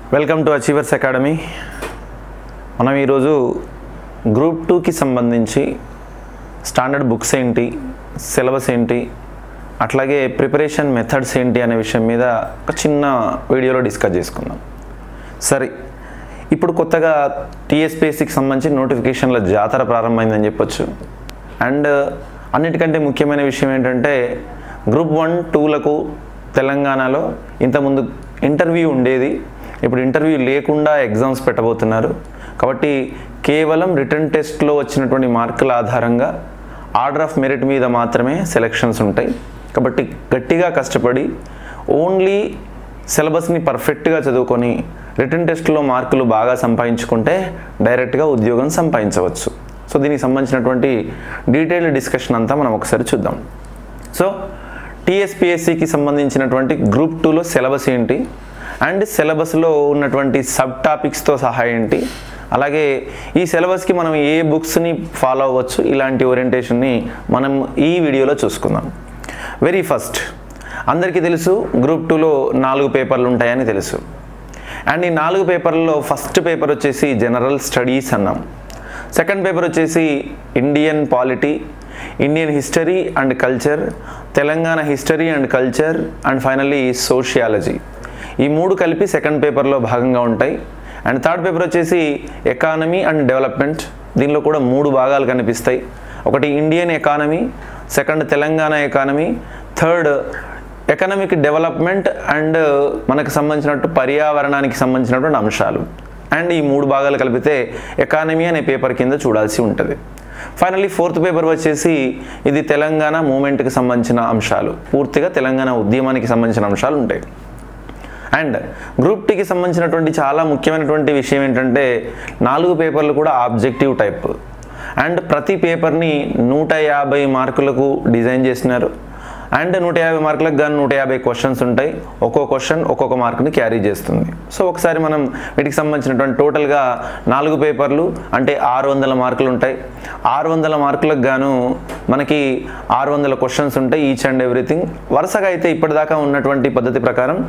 welcome to achievers academy మనం ఈరోజు group టూకి సంబంధించి స్టాండర్డ్ బుక్స్ ఏంటి సిలబస్ ఏంటి అట్లాగే ప్రిపరేషన్ మెథడ్స్ ఏంటి అనే విషయం మీద ఒక చిన్న వీడియోలో డిస్కస్ చేసుకుందాం సరే ఇప్పుడు కొత్తగా టీఎస్పీఎస్సికి సంబంధించి నోటిఫికేషన్ల జాతర ప్రారంభమైందని చెప్పొచ్చు అండ్ అన్నిటికంటే ముఖ్యమైన విషయం ఏంటంటే గ్రూప్ వన్ టూలకు తెలంగాణలో ఇంతకుముందు ఇంటర్వ్యూ ఉండేది ఇప్పుడు ఇంటర్వ్యూ లేకుండా ఎగ్జామ్స్ పెట్టబోతున్నారు కాబట్టి కేవలం రిటర్న్ టెస్ట్లో వచ్చినటువంటి మార్కుల ఆధారంగా ఆర్డర్ ఆఫ్ మెరిట్ మీద మాత్రమే సెలెక్షన్స్ ఉంటాయి కాబట్టి గట్టిగా కష్టపడి ఓన్లీ సిలబస్ని పర్ఫెక్ట్గా చదువుకొని రిటర్న్ టెస్ట్లో మార్కులు బాగా సంపాదించుకుంటే డైరెక్ట్గా ఉద్యోగం సంపాదించవచ్చు సో దీనికి సంబంధించినటువంటి డీటెయిల్డ్ డిస్కషన్ అంతా మనం ఒకసారి చూద్దాం సో టీఎస్పిఎస్సికి సంబంధించినటువంటి గ్రూప్ టూలో సిలబస్ ఏంటి అండ్ సిలబస్లో ఉన్నటువంటి సబ్ టాపిక్స్తో సహా ఏంటి అలాగే ఈ సిలబస్కి మనం ఏ బుక్స్ని ఫాలో అవ్వచ్చు ఇలాంటి ఓరియంటేషన్ని మనం ఈ వీడియోలో చూసుకుందాం వెరీ ఫస్ట్ అందరికీ తెలుసు గ్రూప్ టూలో నాలుగు పేపర్లు ఉంటాయని తెలుసు అండ్ ఈ నాలుగు పేపర్లలో ఫస్ట్ పేపర్ వచ్చేసి జనరల్ స్టడీస్ అన్నాం సెకండ్ పేపర్ వచ్చేసి Indian polity Indian history and culture Telangana history and culture and finally sociology ఈ మూడు కలిపి సెకండ్ పేపర్లో భాగంగా ఉంటాయి అండ్ థర్డ్ పేపర్ వచ్చేసి ఎకానమీ అండ్ డెవలప్మెంట్ దీనిలో కూడా మూడు భాగాలు కనిపిస్తాయి ఒకటి Indian economy second Telangana economy third economic development and మనకు సంబంధించినట్టు పర్యావరణానికి సంబంధించినటువంటి అంశాలు అండ్ ఈ మూడు భాగాలు కలిపితే ఎకానమీ అనే పేపర్ కింద చూడాల్సి ఉంటుంది ఫైనల్లీ ఫోర్త్ పేపర్ వచ్చేసి ఇది తెలంగాణ మూమెంట్కి సంబంధించిన అంశాలు పూర్తిగా తెలంగాణ ఉద్యమానికి సంబంధించిన అంశాలు ఉంటాయి అండ్ గ్రూప్ టీకి సంబంధించినటువంటి చాలా ముఖ్యమైనటువంటి విషయం ఏంటంటే నాలుగు పేపర్లు కూడా ఆబ్జెక్టివ్ టైప్ అండ్ ప్రతి పేపర్ని నూట యాభై మార్కులకు డిజైన్ చేసినారు అండ్ నూట యాభై మార్కులకు కానీ నూట యాభై క్వశ్చన్స్ ఉంటాయి ఒక్కో క్వశ్చన్ ఒక్కొక్క మార్కుని క్యారీ చేస్తుంది సో ఒకసారి మనం వీటికి సంబంధించినటువంటి టోటల్గా నాలుగు పేపర్లు అంటే ఆరు వందల మార్కులు ఉంటాయి ఆరు వందల మార్కులకు గాను మనకి ఆరు వందల క్వశ్చన్స్ ఉంటాయి ఈచ్ అండ్ ఎవ్రీథింగ్ వరుసగా అయితే ఇప్పటిదాకా ఉన్నటువంటి పద్ధతి ప్రకారం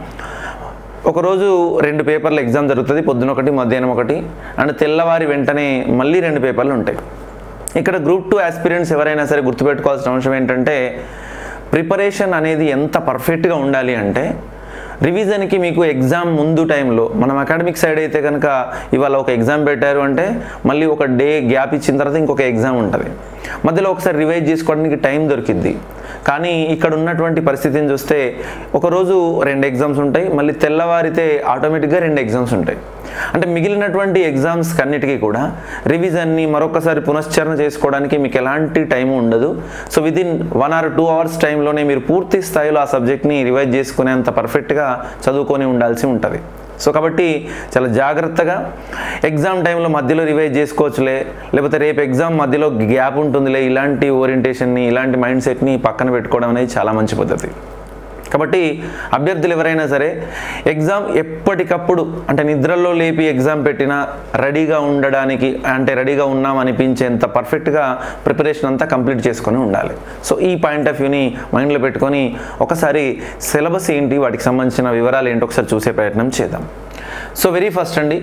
ఒకరోజు రెండు పేపర్లు ఎగ్జామ్ జరుగుతుంది పొద్దున ఒకటి మధ్యాహ్నం ఒకటి అండ్ తెల్లవారి వెంటనే మళ్ళీ రెండు పేపర్లు ఉంటాయి ఇక్కడ గ్రూప్ టూ ఆస్పిరెంట్స్ ఎవరైనా సరే గుర్తుపెట్టుకోవాల్సిన అంశం ఏంటంటే ప్రిపరేషన్ అనేది ఎంత పర్ఫెక్ట్గా ఉండాలి అంటే రివిజన్కి మీకు ఎగ్జామ్ ముందు టైంలో మనం అకాడమిక్ సైడ్ అయితే కనుక ఇవాళ ఒక ఎగ్జామ్ పెట్టారు అంటే మళ్ళీ ఒక డే గ్యాప్ ఇచ్చిన తర్వాత ఇంకొక ఎగ్జామ్ ఉంటుంది మధ్యలో ఒకసారి రివైజ్ చేసుకోవడానికి టైం దొరికిద్ది కానీ ఇక్కడ ఉన్నటువంటి పరిస్థితిని చూస్తే ఒకరోజు రెండు ఎగ్జామ్స్ ఉంటాయి మళ్ళీ తెల్లవారితే ఆటోమేటిక్గా రెండు ఎగ్జామ్స్ ఉంటాయి అంటే మిగిలినటువంటి ఎగ్జామ్స్ కన్నిటికీ కూడా రివిజన్ని మరొకసారి పునశ్చరణ చేసుకోవడానికి మీకు ఎలాంటి టైం ఉండదు so within one or two hours టైంలోనే మీరు పూర్తి స్థాయిలో ఆ సబ్జెక్ట్ని రివైజ్ చేసుకునేంత పర్ఫెక్ట్గా చదువుకొని ఉండాల్సి ఉంటుంది సో కాబట్టి చాలా జాగ్రత్తగా ఎగ్జామ్ టైంలో మధ్యలో రివైజ్ చేసుకోవచ్చులే లేకపోతే రేపు ఎగ్జామ్ మధ్యలో గ్యాప్ ఉంటుందిలే ఇలాంటి ఓరియంటేషన్ని ఇలాంటి మైండ్ సెట్ని పక్కన పెట్టుకోవడం అనేది చాలా మంచి పద్ధతి కాబట్టి అభ్యర్థులు ఎవరైనా సరే ఎగ్జామ్ ఎప్పటికప్పుడు అంటే నిద్రలో లేపి ఎగ్జామ్ పెట్టినా రెడీగా ఉండడానికి అంటే రెడీగా ఉన్నాం అనిపించేంత పర్ఫెక్ట్గా ప్రిపరేషన్ అంతా కంప్లీట్ చేసుకొని ఉండాలి సో ఈ పాయింట్ ఆఫ్ వ్యూని మైండ్లో పెట్టుకొని ఒకసారి సిలబస్ ఏంటి వాటికి సంబంధించిన వివరాలు ఏంటి ఒకసారి చూసే ప్రయత్నం చేద్దాం సో వెరీ ఫస్ట్ అండి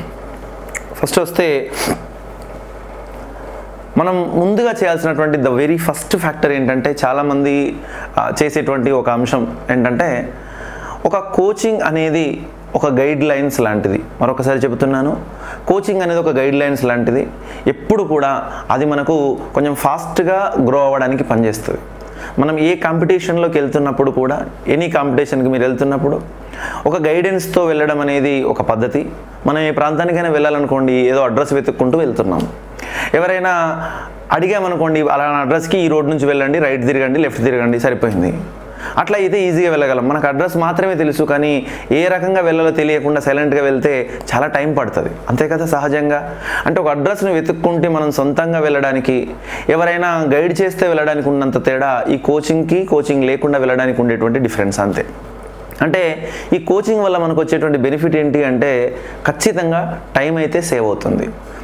ఫస్ట్ వస్తే మనం ముందుగా చేయాల్సినటువంటి ద వెరీ ఫస్ట్ ఫ్యాక్టర్ ఏంటంటే చాలామంది ఆ, చేసేటువంటి ఒక అంశం ఏంటంటే ఒక కోచింగ్ అనేది ఒక గైడ్ లైన్స్ లాంటిది మరొకసారి చెబుతున్నాను కోచింగ్ అనేది ఒక గైడ్ లైన్స్ లాంటిది ఎప్పుడు కూడా అది మనకు కొంచెం ఫాస్ట్గా గ్రో అవ్వడానికి పనిచేస్తుంది మనం ఏ కాంపిటీషన్లోకి వెళ్తున్నప్పుడు కూడా ఎనీ కాంపిటీషన్కి మీరు వెళ్తున్నప్పుడు ఒక గైడెన్స్తో వెళ్ళడం అనేది ఒక పద్ధతి మనం ఏ ప్రాంతానికైనా వెళ్ళాలనుకోండి ఏదో అడ్రస్ వెతుక్కుంటూ వెళ్తున్నాం ఎవరైనా అడిగామనుకోండి అలా అడ్రస్కి ఈ రోడ్ నుంచి వెళ్ళండి రైట్ తిరగండి లెఫ్ట్ తిరగండి సరిపోయింది అట్లా అయితే ఈజీగా వెళ్ళగలం మనకు అడ్రస్ మాత్రమే తెలుసు కానీ ఏ రకంగా వెళ్ళాలో తెలియకుండా సైలెంట్గా వెళ్తే చాలా టైం పడుతుంది అంతే కదా సహజంగా అంటే ఒక అడ్రస్ను వెతుక్కుంటే మనం సొంతంగా వెళ్ళడానికి ఎవరైనా గైడ్ చేస్తే వెళ్ళడానికి ఉన్నంత తేడా ఈ కోచింగ్కి కోచింగ్ లేకుండా వెళ్ళడానికి ఉండేటువంటి డిఫరెన్స్ అంతే అంటే ఈ కోచింగ్ వల్ల మనకు వచ్చేటువంటి బెనిఫిట్ ఏంటి అంటే ఖచ్చితంగా టైం అయితే సేవ్ అవుతుంది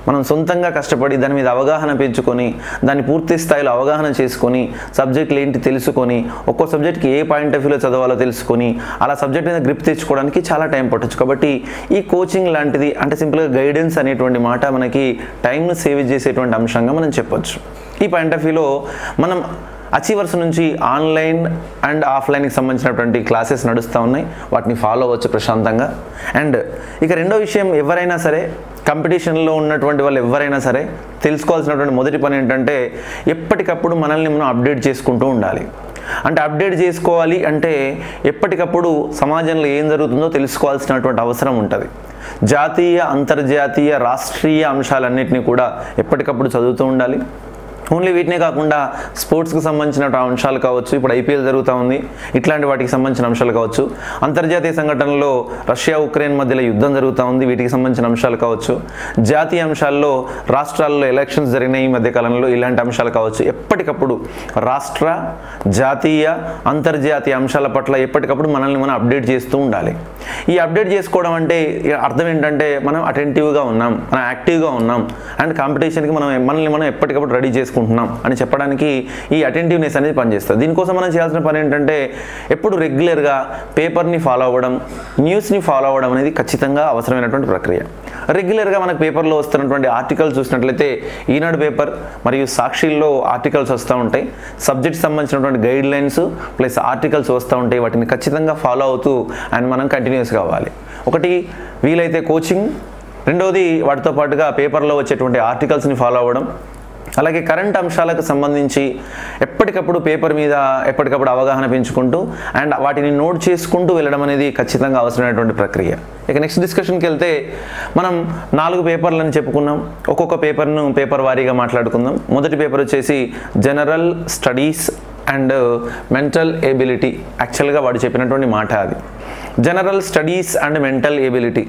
మనం సొంతంగా కష్టపడి దాని మీద అవగాహన పెంచుకొని దాన్ని పూర్తి స్థాయిలో అవగాహన చేసుకొని సబ్జెక్టులు ఏంటి తెలుసుకొని ఒక్కో సబ్జెక్ట్కి ఏ పాయింట్ ఆఫ్ వ్యూలో చదవాలో తెలుసుకొని అలా సబ్జెక్ట్ మీద గ్రిప్ తెచ్చుకోవడానికి చాలా టైం పట్టొచ్చు కాబట్టి ఈ కోచింగ్ లాంటిది అంటే సింపుల్గా గైడెన్స్ అనేటువంటి మాట మనకి టైంను సేవ్ చేసేటువంటి అంశంగా మనం చెప్పొచ్చు ఈ పాయింట్ ఆఫ్ వ్యూలో మనం అచీవర్స్ నుంచి ఆన్లైన్ అండ్ ఆఫ్లైన్కి సంబంధించినటువంటి క్లాసెస్ నడుస్తూ ఉన్నాయి వాటిని ఫాలో అవ్వచ్చు ప్రశాంతంగా అండ్ ఇక రెండో విషయం ఎవరైనా సరే కాంపిటీషన్లో ఉన్నటువంటి వాళ్ళు ఎవరైనా సరే తెలుసుకోవాల్సినటువంటి మొదటి పని ఏంటంటే ఎప్పటికప్పుడు మనల్ని మనం అప్డేట్ చేసుకుంటూ ఉండాలి అంటే అప్డేట్ చేసుకోవాలి అంటే ఎప్పటికప్పుడు సమాజంలో ఏం జరుగుతుందో తెలుసుకోవాల్సినటువంటి అవసరం ఉంటుంది జాతీయ అంతర్జాతీయ రాష్ట్రీయ అంశాలన్నింటినీ కూడా ఎప్పటికప్పుడు చదువుతూ ఉండాలి ఓన్లీ వీటినే కాకుండా స్పోర్ట్స్కి సంబంధించిన అంశాలు కావచ్చు ఇప్పుడు ఐపీఎల్ జరుగుతూ ఉంది ఇట్లాంటి వాటికి సంబంధించిన అంశాలు కావచ్చు అంతర్జాతీయ సంఘటనలో రష్యా ఉక్రెయిన్ మధ్యలో యుద్ధం జరుగుతూ ఉంది వీటికి సంబంధించిన అంశాలు కావచ్చు జాతీయ అంశాల్లో రాష్ట్రాల్లో ఎలక్షన్స్ జరిగినాయి ఈ మధ్య కాలంలో ఇలాంటి అంశాలు కావచ్చు ఎప్పటికప్పుడు రాష్ట్ర జాతీయ అంతర్జాతీయ అంశాల పట్ల ఎప్పటికప్పుడు మనల్ని మనం అప్డేట్ చేస్తూ ఉండాలి ఈ అప్డేట్ చేసుకోవడం అంటే అర్థం ఏంటంటే మనం అటెంటివ్గా ఉన్నాం మనం యాక్టివ్గా ఉన్నాం అండ్ కాంపిటీషన్కి మనం మనల్ని మనం ఎప్పటికప్పుడు రెడీ చేసుకుంటున్నాం అని చెప్పడానికి ఈ అటెంటివ్నెస్ అనేది పనిచేస్తుంది దీనికోసం మనం చేయాల్సిన పని ఏంటంటే ఎప్పుడు రెగ్యులర్గా పేపర్ని ఫాలో అవ్వడం న్యూస్ని ఫాలో అవ్వడం అనేది ఖచ్చితంగా అవసరమైనటువంటి ప్రక్రియ రెగ్యులర్గా మనకు పేపర్లో వస్తున్నటువంటి ఆర్టికల్స్ చూసినట్లయితే ఈనాడు పేపర్ మరియు సాక్షిల్లో ఆర్టికల్స్ వస్తూ ఉంటాయి సబ్జెక్ట్ సంబంధించినటువంటి గైడ్ లైన్స్ ప్లస్ ఆర్టికల్స్ వస్తూ ఉంటాయి వాటిని ఖచ్చితంగా ఫాలో అవుతూ అండ్ మనం కంటిన్యూస్ కావాలి ఒకటి వీలైతే కోచింగ్ రెండవది వాటితో పాటుగా పేపర్లో వచ్చేటువంటి ఆర్టికల్స్ని ఫాలో అవ్వడం అలాగే కరెంట్ అంశాలకు సంబంధించి ఎప్పటికప్పుడు పేపర్ మీద ఎప్పటికప్పుడు అవగాహన పెంచుకుంటూ అండ్ వాటిని నోట్ చేసుకుంటూ వెళ్ళడం అనేది ఖచ్చితంగా అవసరమైనటువంటి ప్రక్రియ ఇక నెక్స్ట్ డిస్కషన్కి వెళ్తే మనం నాలుగు పేపర్లను చెప్పుకున్నాం ఒక్కొక్క పేపర్ను పేపర్ వారీగా మాట్లాడుకుందాం మొదటి పేపర్ వచ్చేసి general studies and mental ability యాక్చువల్గా వాడు చెప్పినటువంటి మాట అది general studies and mental ability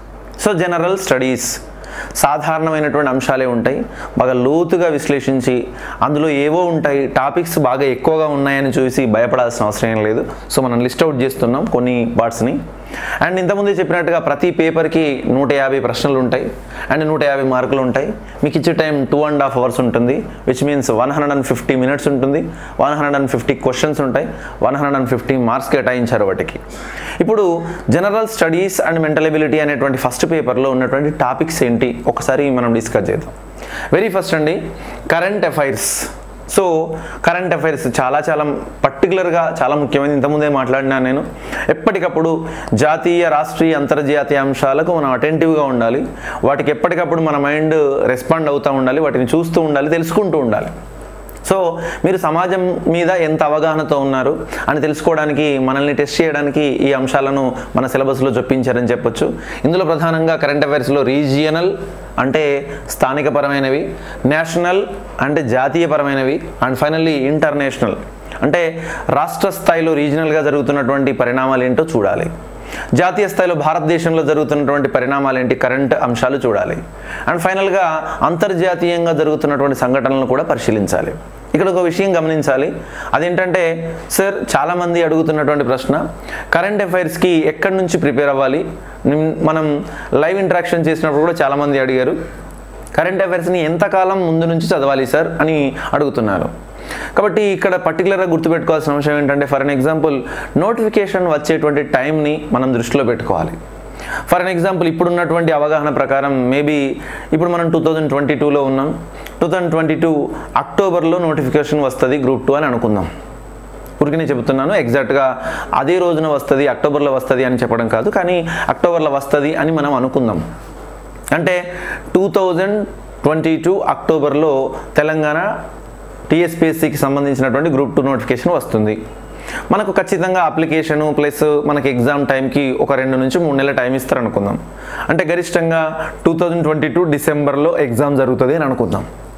so general studies సాధారణమైనటువంటి అంశాలే ఉంటాయి బాగా లోతుగా విశ్లేషించి అందులో ఏవో ఉంటాయి టాపిక్స్ బాగా ఎక్కువగా ఉన్నాయని చూసి భయపడాల్సిన అవసరం ఏం లేదు సో మనం లిస్ట్ అవుట్ చేస్తున్నాం కొన్ని పార్ట్స్ని అండ్ ఇంతకుముందే చెప్పినట్టుగా ప్రతి పేపర్కి నూట యాభై ప్రశ్నలు ఉంటాయి అండ్ నూట యాభై మార్కులు ఉంటాయి మీకు ఇచ్చే time two and half hours ఉంటుంది which means one hundred and fifty minutes ఉంటుంది one hundred and fifty questions ఉంటాయి one hundred and fifty marks కేటాయించారు వాటికి ఇప్పుడు general studies and mental ability అనేటువంటి ఫస్ట్ పేపర్లో ఉన్నటువంటి టాపిక్స్ ఏంటి ఒకసారి మనం డిస్కస్ చేద్దాం వెరీ ఫస్ట్ అండి current affairs so current affairs చాలా చాలా పర్టికులర్గా చాలా ముఖ్యమైనది ఇంతకుముందే మాట్లాడినా నేను ఎప్పటికప్పుడు జాతీయ రాష్ట్రీయ అంతర్జాతీయ అంశాలకు మనం అటెంటివ్గా ఉండాలి వాటికి ఎప్పటికప్పుడు మన మైండ్ రెస్పాండ్ అవుతూ ఉండాలి వాటిని చూస్తూ ఉండాలి తెలుసుకుంటూ ఉండాలి సో మీరు సమాజం మీద ఎంత అవగాహనతో ఉన్నారు అని తెలుసుకోవడానికి మనల్ని టెస్ట్ చేయడానికి ఈ అంశాలను మన సిలబస్లో చొప్పించారని చెప్పొచ్చు ఇందులో ప్రధానంగా కరెంట్ అఫైర్స్లో రీజియనల్ అంటే స్థానికపరమైనవి నేషనల్ అంటే జాతీయపరమైనవి అండ్ ఫైనల్లీ ఇంటర్నేషనల్ అంటే రాష్ట్ర స్థాయిలో రీజనల్గా జరుగుతున్నటువంటి పరిణామాలు ఏంటో చూడాలి జాతీయ స్థాయిలో భారతదేశంలో జరుగుతున్నటువంటి పరిణామాలు ఏంటి కరెంట్ అంశాలు చూడాలి అండ్ ఫైనల్గా అంతర్జాతీయంగా జరుగుతున్నటువంటి సంఘటనలను కూడా పరిశీలించాలి ఇక్కడ ఒక విషయం గమనించాలి అదేంటంటే సార్ చాలామంది అడుగుతున్నటువంటి ప్రశ్న కరెంట్ అఫైర్స్కి ఎక్కడి నుంచి ప్రిపేర్ అవ్వాలి నిమ్- మనం లైవ్ ఇంటరాక్షన్ చేసినప్పుడు కూడా చాలామంది అడిగారు కరెంట్ అఫైర్స్ని ఎంతకాలం ముందు నుంచి చదవాలి సార్ అని అడుగుతున్నారు కాబట్టి ఇక్కడ పర్టికులర్గా గుర్తుపెట్టుకోవాల్సిన అంశం ఏంటంటే ఫర్ అన్ ఎగ్జాంపుల్ నోటిఫికేషన్ వచ్చేటువంటి టైంని మనం దృష్టిలో పెట్టుకోవాలి ఫర్ అన్ ఎగ్జాంపుల్ ఇప్పుడున్నటువంటి అవగాహన ప్రకారం మేబీ ఇప్పుడు మనం టూ థౌజండ్ ట్వంటీ టూలో ఉన్నాం టూ థౌజండ్ ట్వంటీ టూ అక్టోబర్లో నోటిఫికేషన్ వస్తుంది గ్రూప్ టూ అని అనుకుందాం ఊరికనే చెబుతున్నాను ఎగ్జాక్ట్గా అదే రోజున వస్తుంది అక్టోబర్లో వస్తుంది అని చెప్పడం కాదు కానీ అక్టోబర్లో వస్తుంది అని మనం అనుకుందాం అంటే టూ థౌజండ్ ట్వంటీ టూ అక్టోబర్లో తెలంగాణ టీఎస్పీఎస్సికి సంబంధించినటువంటి గ్రూప్ టూ నోటిఫికేషన్ వస్తుంది మనకు ఖచ్చితంగా అప్లికేషను ప్లస్ మనకి ఎగ్జామ్ టైంకి ఒక రెండు నుంచి మూడు నెలల టైం ఇస్తారు అనుకుందాం అంటే గరిష్టంగా టూ థౌజండ్ ట్వంటీ టూ డిసెంబర్లో ఎగ్జామ్ జరుగుతుంది అని అనుకుందాం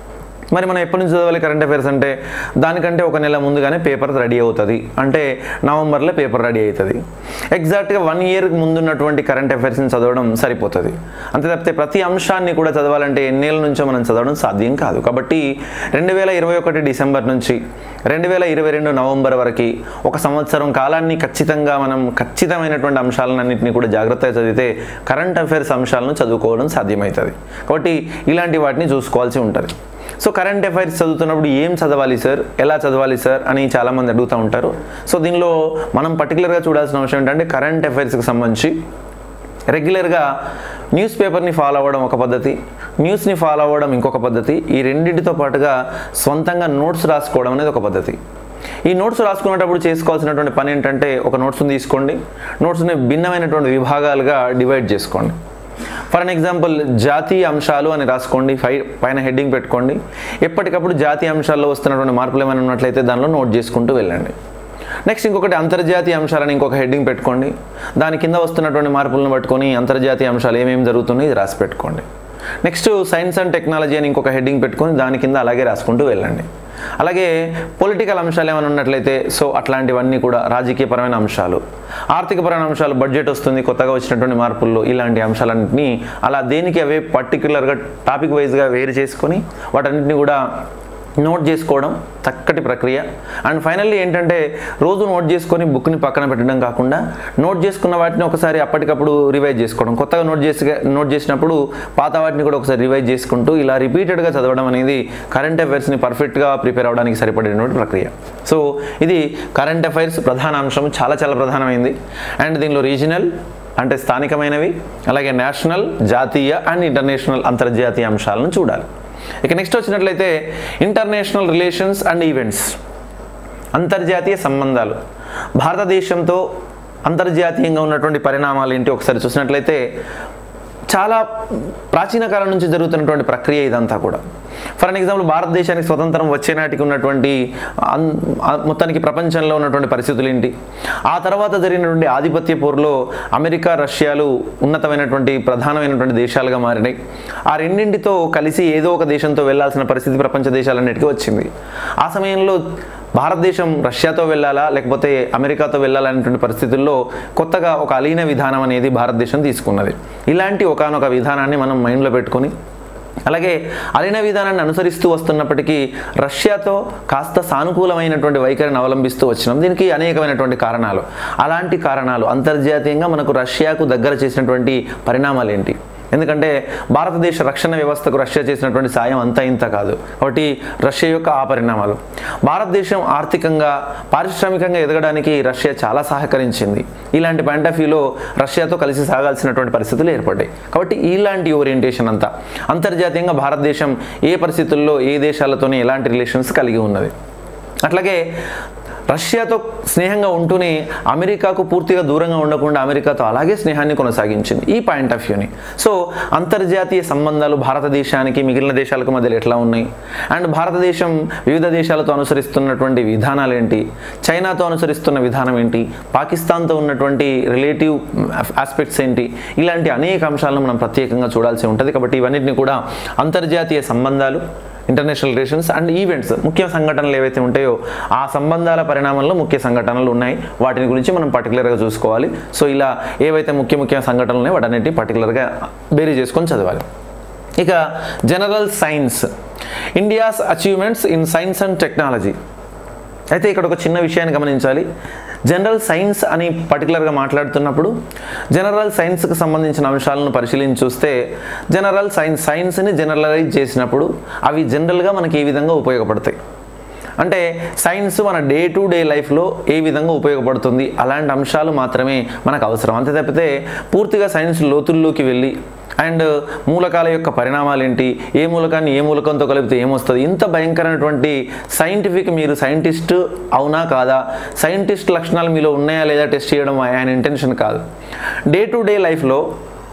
మరి మనం ఎప్పటి నుంచి చదవాలి కరెంట్ అఫైర్స్ అంటే దానికంటే ఒక నెల ముందుగానే పేపర్ రెడీ అవుతుంది అంటే నవంబర్లో పేపర్ రెడీ అవుతుంది ఎగ్జాక్ట్గా వన్ ఇయర్కి ముందున్నటువంటి కరెంట్ అఫైర్స్ని చదవడం సరిపోతుంది అంతే తప్పితే ప్రతి అంశాన్ని కూడా చదవాలంటే ఎన్నేళ్ళ నుంచో మనం చదవడం సాధ్యం కాదు కాబట్టి రెండు వేల ఇరవై ఒకటి డిసెంబర్ నుంచి రెండు వేల ఇరవై రెండు నవంబర్ వరకు ఒక సంవత్సరం కాలాన్ని ఖచ్చితంగా మనం ఖచ్చితమైనటువంటి అంశాలన్నింటినీ కూడా జాగ్రత్తగా చదివితే కరెంట్ అఫైర్స్ అంశాలను చదువుకోవడం సాధ్యమవుతుంది కాబట్టి ఇలాంటి వాటిని చూసుకోవాల్సి ఉంటుంది సో కరెంట్ అఫైర్స్ చదువుతున్నప్పుడు ఏం చదవాలి సార్ ఎలా చదవాలి సార్ అని చాలామంది అడుగుతూ ఉంటారు సో దీనిలో మనం పర్టికులర్గా చూడాల్సిన అవసరం ఏంటంటే కరెంట్ అఫైర్స్కి సంబంధించి రెగ్యులర్గా న్యూస్ పేపర్ని ఫాలో అవ్వడం ఒక పద్ధతి న్యూస్ని ఫాలో అవ్వడం ఇంకొక పద్ధతి ఈ రెండింటితో పాటుగా సొంతంగా నోట్స్ రాసుకోవడం అనేది ఒక పద్ధతి ఈ నోట్స్ రాసుకునేటప్పుడు చేసుకోవాల్సినటువంటి పని ఏంటంటే ఒక నోట్స్ని తీసుకోండి నోట్స్ని భిన్నమైనటువంటి విభాగాలుగా డివైడ్ చేసుకోండి ఫర్ అన్ ఎగ్జాంపుల్ జాతీయ అంశాలు అని రాసుకోండి పై పైన హెడ్డింగ్ పెట్టుకోండి ఎప్పటికప్పుడు జాతీయ అంశాల్లో వస్తున్నటువంటి మార్పులు ఏమైనా ఉన్నట్లయితే దానిలో నోట్ చేసుకుంటూ వెళ్ళండి నెక్స్ట్ ఇంకొకటి అంతర్జాతీయ అంశాలని ఇంకొక హెడ్డింగ్ పెట్టుకోండి దాని కింద వస్తున్నటువంటి మార్పులను పట్టుకొని అంతర్జాతీయ అంశాలు ఏమేమి జరుగుతున్నాయి ఇది రాసి పెట్టుకోండి నెక్స్ట్ సైన్స్ అండ్ టెక్నాలజీ అని ఇంకొక హెడ్డింగ్ పెట్టుకొని దాని కింద అలాగే రాసుకుంటూ వెళ్ళండి అలాగే పొలిటికల్ అంశాలు ఏమైనా ఉన్నట్లయితే సో అట్లాంటివన్నీ కూడా రాజకీయపరమైన అంశాలు ఆర్థికపరమైన అంశాలు బడ్జెట్ వస్తుంది కొత్తగా వచ్చినటువంటి మార్పుల్లో ఇలాంటి అంశాలన్నింటినీ అలా దేనికి అవే పర్టికులర్గా టాపిక్ వైజ్గా వేరు చేసుకొని వాటన్నిటిని కూడా నోట్ చేసుకోవడం చక్కటి ప్రక్రియ అండ్ ఫైనల్లీ ఏంటంటే రోజు నోట్ చేసుకొని బుక్ని పక్కన పెట్టడం కాకుండా నోట్ చేసుకున్న వాటిని ఒకసారి అప్పటికప్పుడు రివైజ్ చేసుకోవడం కొత్తగా నోట్ చేసి నోట్ చేసినప్పుడు పాత వాటిని కూడా ఒకసారి రివైజ్ చేసుకుంటూ ఇలా రిపీటెడ్గా చదవడం అనేది కరెంట్ అఫైర్స్ని పర్ఫెక్ట్గా ప్రిపేర్ అవ్వడానికి సరిపడేటువంటి ప్రక్రియ సో ఇది కరెంట్ అఫైర్స్ ప్రధాన అంశం చాలా చాలా ప్రధానమైంది అండ్ దీనిలో రీజనల్ అంటే స్థానికమైనవి అలాగే నేషనల్ జాతీయ అండ్ ఇంటర్నేషనల్ అంతర్జాతీయ అంశాలను చూడాలి ఇక నెక్స్ట్ వచ్చినట్లయితే ఇంటర్నేషనల్ రిలేషన్స్ అండ్ ఈవెంట్స్ అంతర్జాతీయ సంబంధాలు భారతదేశంతో అంతర్జాతీయంగా ఉన్నటువంటి పరిణామాలు ఏంటి ఒకసారి చూసినట్లయితే చాలా ప్రాచీన కాలం నుంచి జరుగుతున్నటువంటి ప్రక్రియ ఇదంతా కూడా ఫర్ అన్ ఎగ్జాంపుల్ భారతదేశానికి స్వతంత్రం వచ్చే నాటికి ఉన్నటువంటి అన్- ఆ మొత్తానికి ప్రపంచంలో ఉన్నటువంటి పరిస్థితులు ఏంటి ఆ తర్వాత జరిగినటువంటి ఆధిపత్య పోరులో అమెరికా రష్యాలు ఉన్నతమైనటువంటి ప్రధానమైనటువంటి దేశాలుగా మారినాయి ఆ రెండింటితో కలిసి ఏదో ఒక దేశంతో వెళ్ళాల్సిన పరిస్థితి ప్రపంచ దేశాలన్నిటికీ వచ్చింది ఆ సమయంలో భారతదేశం రష్యాతో వెళ్ళాలా లేకపోతే అమెరికాతో వెళ్ళాలనేటువంటి పరిస్థితుల్లో కొత్తగా ఒక అలీన విధానం అనేది భారతదేశం తీసుకున్నది ఇలాంటి ఒకానొక విధానాన్ని మనం మైండ్లో పెట్టుకొని అలాగే అలీన విధానాన్ని అనుసరిస్తూ వస్తున్నప్పటికీ రష్యాతో కాస్త సానుకూలమైనటువంటి వైఖరిని అవలంబిస్తూ వచ్చినాం దీనికి అనేకమైనటువంటి కారణాలు అలాంటి కారణాలు అంతర్జాతీయంగా మనకు రష్యాకు దగ్గర చేసినటువంటి పరిణామాలు ఏంటి ఎందుకంటే భారతదేశ రక్షణ వ్యవస్థకు రష్యా చేసినటువంటి సాయం అంతా ఇంత కాదు కాబట్టి రష్యా యొక్క ఆ పరిణామాలు భారతదేశం ఆర్థికంగా పారిశ్రామికంగా ఎదగడానికి రష్యా చాలా సహకరించింది ఇలాంటి పాయింట్ ఆఫ్ వ్యూలో రష్యాతో కలిసి సాగాల్సినటువంటి పరిస్థితులు ఏర్పడ్డాయి కాబట్టి ఇలాంటి ఓరియంటేషన్ అంతా అంతర్జాతీయంగా భారతదేశం ఏ పరిస్థితుల్లో ఏ దేశాలతోనే ఎలాంటి రిలేషన్స్ కలిగి ఉన్నది అట్లాగే రష్యాతో స్నేహంగా ఉంటూనే అమెరికాకు పూర్తిగా దూరంగా ఉండకుండా అమెరికాతో అలాగే స్నేహాన్ని కొనసాగించింది ఈ పాయింట్ ఆఫ్ వ్యూని సో అంతర్జాతీయ సంబంధాలు భారతదేశానికి మిగిలిన దేశాలకు మధ్యలో ఎట్లా ఉన్నాయి అండ్ భారతదేశం వివిధ దేశాలతో అనుసరిస్తున్నటువంటి విధానాలు ఏంటి చైనాతో అనుసరిస్తున్న విధానం ఏంటి పాకిస్తాన్తో ఉన్నటువంటి రిలేటివ్ ఆస్పెక్ట్స్ ఏంటి ఇలాంటి అనేక అంశాలను మనం ప్రత్యేకంగా చూడాల్సి ఉంటుంది కాబట్టి ఇవన్నిటిని కూడా అంతర్జాతీయ సంబంధాలు ఇంటర్నేషనల్ రిలేషన్స్ అండ్ ఈవెంట్స్ ముఖ్య సంఘటనలు ఏవైతే ఉంటాయో ఆ సంబంధాల పరిణామంలో ముఖ్య సంఘటనలు ఉన్నాయి వాటిని గురించి మనం పర్టికులర్గా చూసుకోవాలి సో ఇలా ఏవైతే ముఖ్య ముఖ్య సంఘటనలు ఉన్నాయో వాటన్నిటి పర్టికులర్గా బేరీ చేసుకొని చదవాలి ఇక general science India's achievements in science and technology అయితే ఇక్కడ ఒక చిన్న విషయాన్ని గమనించాలి జనరల్ సైన్స్ అని పర్టికులర్గా మాట్లాడుతున్నప్పుడు జనరల్ సైన్స్కి సంబంధించిన అంశాలను పరిశీలించి చూస్తే జనరల్ సైన్స్ సైన్స్ని జనరలైజ్ చేసినప్పుడు అవి జనరల్గా మనకి ఏ విధంగా ఉపయోగపడతాయి అంటే సైన్స్ మన డే టు డే లైఫ్లో ఏ విధంగా ఉపయోగపడుతుంది అలాంటి అంశాలు మాత్రమే మనకు అవసరం అంతే తప్పితే పూర్తిగా సైన్స్ లోతుల్లోకి వెళ్ళి అండ్ మూలకాల యొక్క పరిణామాలు ఏంటి ఏ మూలకాన్ని ఏ మూలకంతో కలిపితే ఏమొస్తుంది ఇంత భయంకరమైనటువంటి సైంటిఫిక్ మీరు సైంటిస్ట్ అవునా కాదా సైంటిస్ట్ లక్షణాలు మీలో ఉన్నాయా లేదా టెస్ట్ చేయడం ఆయన ఇంటెన్షన్ కాదు డే టు డే లైఫ్లో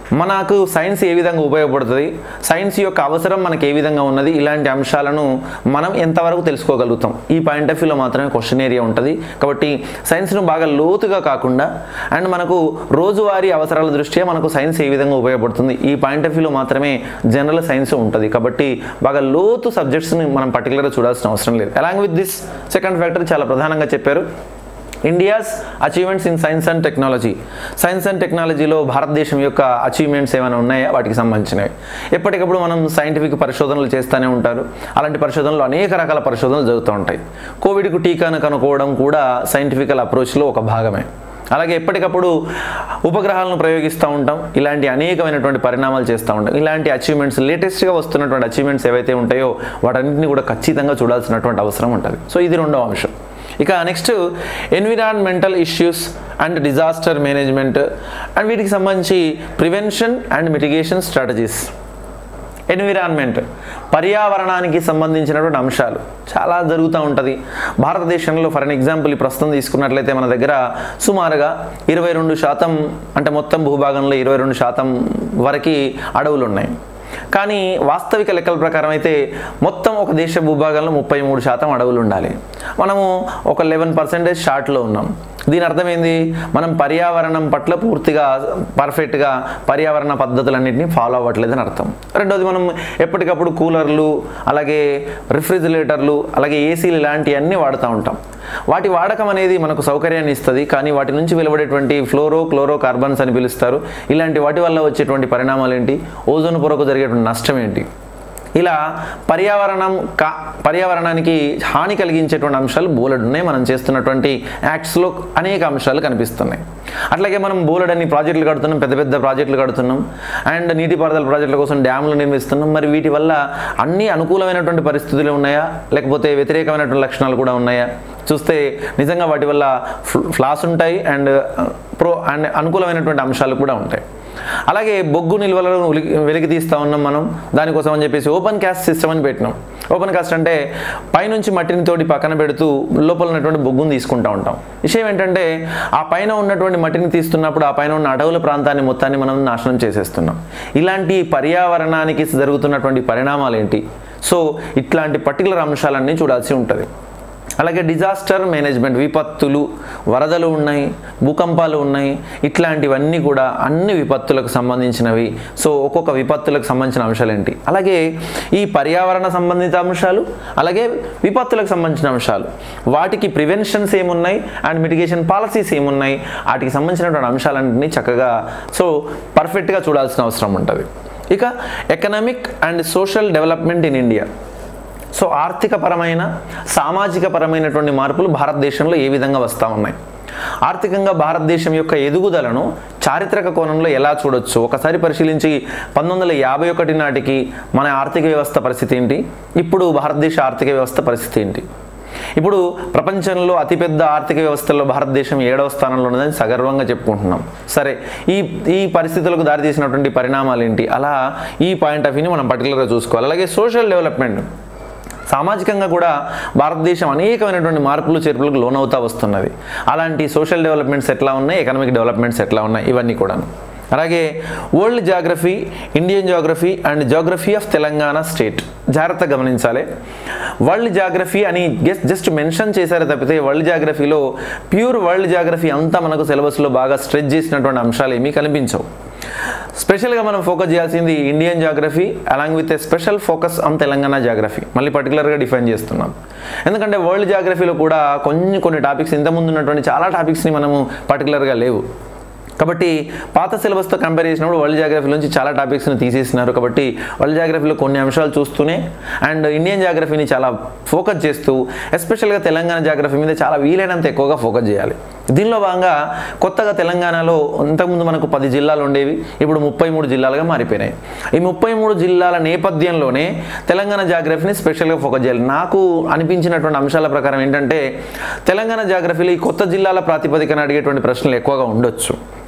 మనకు సైన్స్ ఏ విధంగా ఉపయోగపడుతుంది సైన్స్ యొక్క అవసరం మనకి ఏ విధంగా ఉన్నది ఇలాంటి అంశాలను మనం ఎంతవరకు తెలుసుకోగలుగుతాం ఈ పాయింట్ ఆఫ్ వ్యూలో మాత్రమే క్వశ్చన్ ఏరియా ఉంటుంది కాబట్టి సైన్స్ను బాగా లోతుగా కాకుండా అండ్ మనకు రోజువారీ అవసరాల దృష్ట్యా మనకు సైన్స్ ఏ విధంగా ఉపయోగపడుతుంది ఈ పాయింట్ ఆఫ్ వ్యూలో మాత్రమే జనరల్ సైన్స్ ఉంటుంది కాబట్టి బాగా లోతు సబ్జెక్ట్స్ని మనం పర్టికులర్గా చూడాల్సిన అవసరం లేదు along with this second factor చాలా ప్రధానంగా చెప్పారు India's achievements in science and technology science and టెక్నాలజీలో భారతదేశం యొక్క అచీవ్మెంట్స్ ఏమైనా ఉన్నాయా వాటికి సంబంధించినవి ఎప్పటికప్పుడు మనం సైంటిఫిక్ పరిశోధనలు చేస్తూనే ఉంటారు అలాంటి పరిశోధనలు అనేక రకాల పరిశోధనలు జరుగుతూ ఉంటాయి కోవిడ్కు టీకాను కనుక్కోవడం కూడా సైంటిఫికల్ అప్రోచ్లో ఒక భాగమే అలాగే ఎప్పటికప్పుడు ఉపగ్రహాలను ప్రయోగిస్తూ ఉంటాం ఇలాంటి అనేకమైనటువంటి పరిణామాలు చేస్తూ ఉంటాం ఇలాంటి అచీవ్మెంట్స్ లేటెస్ట్గా వస్తున్నటువంటి అచీవ్మెంట్స్ ఏవైతే ఉంటాయో వాటన్నింటినీ కూడా ఖచ్చితంగా చూడాల్సినటువంటి అవసరం ఉంటుంది సో ఇది రెండవ అంశం ఇక next environmental issues and disaster management and వీటికి సంబంధించి prevention and mitigation strategies environment పర్యావరణానికి సంబంధించినటువంటి అంశాలు చాలా జరుగుతూ ఉంటుంది భారతదేశంలో ఫర్ అన్ ఎగ్జాంపుల్ ఈ ప్రస్తుతం తీసుకున్నట్లయితే మన దగ్గర సుమారుగా ఇరవై రెండు శాతం అంటే మొత్తం భూభాగంలో ఇరవై రెండు శాతం వరకు అడవులు ఉన్నాయి కానీ వాస్తవిక లెక్కల ప్రకారం అయితే మొత్తం ఒక దేశ భూభాగంలో ముప్పై మూడు శాతం అడవులు ఉండాలి మనము ఒక లెవెన్ పర్సెంటేజ్ షార్ట్లో ఉన్నాం దీని అర్థం ఏంది మనం పర్యావరణం పట్ల పూర్తిగా పర్ఫెక్ట్గా పర్యావరణ పద్ధతులన్నింటినీ ఫాలో అవ్వట్లేదని అర్థం రెండోది మనం ఎప్పటికప్పుడు కూలర్లు అలాగే రిఫ్రిజిరేటర్లు అలాగే ఏసీలు ఇలాంటివన్నీ వాడుతూ ఉంటాం వాటి వాడకం అనేది మనకు సౌకర్యాన్ని ఇస్తుంది కానీ వాటి నుంచి వెలువడేటువంటి ఫ్లోరో క్లోరో కార్బన్స్ అని పిలుస్తారు ఇలాంటి వాటి వల్ల వచ్చేటువంటి పరిణామాలు ఏంటి ఓజోన్ పొరకు జరిగేటువంటి నష్టం ఏంటి ఇలా పర్యావరణం కా పర్యావరణానికి హాని కలిగించేటువంటి అంశాలు బోలెడు ఉన్నాయి మనం చేస్తున్నటువంటి యాక్ట్స్లో అనేక అంశాలు కనిపిస్తున్నాయి అట్లాగే మనం బోలెడన్ని ప్రాజెక్టులు కడుతున్నాం పెద్ద పెద్ద ప్రాజెక్టులు కడుతున్నాం అండ్ నీటిపారుదల ప్రాజెక్టుల కోసం డ్యాములు నిర్మిస్తున్నాం మరి వీటి వల్ల అన్ని అనుకూలమైనటువంటి పరిస్థితులు ఉన్నాయా లేకపోతే వ్యతిరేకమైనటువంటి లక్షణాలు కూడా ఉన్నాయా చూస్తే నిజంగా వాటి వల్ల ఫ్లాస్ ఉంటాయి అండ్ ప్రో అండ్ అనుకూలమైనటువంటి అంశాలు కూడా ఉంటాయి అలాగే బొగ్గు నిల్వలను ఉలికి- వెలికి తీస్తూ ఉన్నాం మనం దానికోసం అని చెప్పేసి ఓపెన్ క్యాస్ట్ సిస్టమ్ అని పెట్టినాం ఓపెన్ కాస్ట్ అంటే పైనుంచి మట్టిని తోటి పక్కన పెడుతూ లోపల ఉన్నటువంటి బొగ్గును తీసుకుంటూ ఉంటాం విషయం ఏంటంటే ఆ పైన ఉన్నటువంటి మట్టిని తీస్తున్నప్పుడు ఆ పైన ఉన్న అడవుల ప్రాంతాన్ని మొత్తాన్ని మనం నాశనం చేసేస్తున్నాం ఇలాంటి పర్యావరణానికి జరుగుతున్నటువంటి పరిణామాలు ఏంటి సో ఇట్లాంటి పర్టికులర్ అంశాలన్నీ చూడాల్సి ఉంటుంది అలాగే డిజాస్టర్ మేనేజ్మెంట్ విపత్తులు వరదలు ఉన్నాయి భూకంపాలు ఉన్నాయి ఇట్లాంటివన్నీ కూడా అన్ని విపత్తులకు సంబంధించినవి సో ఒక్కొక్క విపత్తులకు సంబంధించిన అంశాలు ఏంటి అలాగే ఈ పర్యావరణ సంబంధిత అంశాలు అలాగే విపత్తులకు సంబంధించిన అంశాలు వాటికి ప్రివెన్షన్స్ ఏమున్నాయి అండ్ మిటిగేషన్ పాలసీస్ ఏమున్నాయి వాటికి సంబంధించినటువంటి అంశాలన్నింటినీ చక్కగా సో పర్ఫెక్ట్గా చూడాల్సిన అవసరం ఉంటుంది ఇక economic and social development in India so ఆర్థిక పరమైన సామాజిక పరమైనటువంటి మార్పులు భారతదేశంలో ఏ విధంగా వస్తూ ఉన్నాయి ఆర్థికంగా భారతదేశం యొక్క ఎదుగుదలను చారిత్రక కోణంలో ఎలా చూడొచ్చు ఒకసారి పరిశీలించి పంతొమ్మిది వందల యాభై ఒకటి నాటికి మన ఆర్థిక వ్యవస్థ పరిస్థితి ఏంటి ఇప్పుడు భారతదేశ ఆర్థిక వ్యవస్థ పరిస్థితి ఏంటి ఇప్పుడు ప్రపంచంలో అతిపెద్ద ఆర్థిక వ్యవస్థల్లో భారతదేశం ఏడవ స్థానంలో ఉన్నదని సగర్వంగా చెప్పుకుంటున్నాం సరే ఈ ఈ పరిస్థితులకు దారితీసినటువంటి పరిణామాలు ఏంటి అలా ఈ పాయింట్ ఆఫ్ వ్యూని మనం పర్టికులర్గా చూసుకోవాలి అలాగే సోషల్ డెవలప్మెంట్ సామాజికంగా కూడా భారతదేశం అనేకమైనటువంటి మార్పులు చేర్పులకు లోనవుతా వస్తున్నది అలాంటి సోషల్ డెవలప్మెంట్స్ ఎట్లా ఉన్నాయి ఎకనామిక్ డెవలప్మెంట్స్ ఎట్లా ఉన్నాయి ఇవన్నీ కూడాను అలాగే world geography Indian geography and geography of Telangana state జాగ్రత్త గమనించాలి వరల్డ్ జాగ్రఫీ అని జస్ట్ జస్ట్ మెన్షన్ చేశారే తప్పితే వరల్డ్ జాగ్రఫీలో ప్యూర్ వరల్డ్ జాగ్రఫీ అంతా మనకు సిలబస్లో బాగా స్ట్రెచ్ చేసినటువంటి అంశాలు ఏమీ కనిపించవు స్పెషల్గా మనం ఫోకస్ చేయాల్సింది Indian geography along with a special focus on Telangana geography మళ్ళీ పర్టికులర్గా డిఫైన్ చేస్తున్నాం ఎందుకంటే వరల్డ్ జాగ్రఫీలో కూడా కొన్ని కొన్ని టాపిక్స్ ఇంతకుముందు ఉన్నటువంటి చాలా టాపిక్స్ని మనము పర్టికులర్గా లేవు కాబట్టి పాత సిలబస్తో కంపేర్ చేసినప్పుడు వరల్డ్ జాగ్రఫీ నుంచి చాలా టాపిక్స్ని తీసేసినారు కాబట్టి వరల్డ్ జాగ్రఫీలో కొన్ని అంశాలు చూస్తూనే అండ్ ఇండియన్ జాగ్రఫీని చాలా ఫోకస్ చేస్తూ ఎస్పెషల్గా తెలంగాణ జాగ్రఫీ మీద చాలా వీలైనంత ఎక్కువగా ఫోకస్ చేయాలి దీనిలో భాగంగా కొత్తగా తెలంగాణలో ఇంతకుముందు మనకు పది జిల్లాలు ఉండేవి ఇప్పుడు ముప్పై మూడు జిల్లాలుగా మారిపోయినాయి ఈ ముప్పై మూడు జిల్లాల నేపథ్యంలోనే తెలంగాణ జాగ్రఫీని స్పెషల్గా ఫోకస్ చేయాలి నాకు అనిపించినటువంటి అంశాల ప్రకారం ఏంటంటే తెలంగాణ జాగ్రఫీలో ఈ కొత్త జిల్లాల ప్రాతిపదికన అడిగేటువంటి ప్రశ్నలు ఎక్కువగా ఉండొచ్చు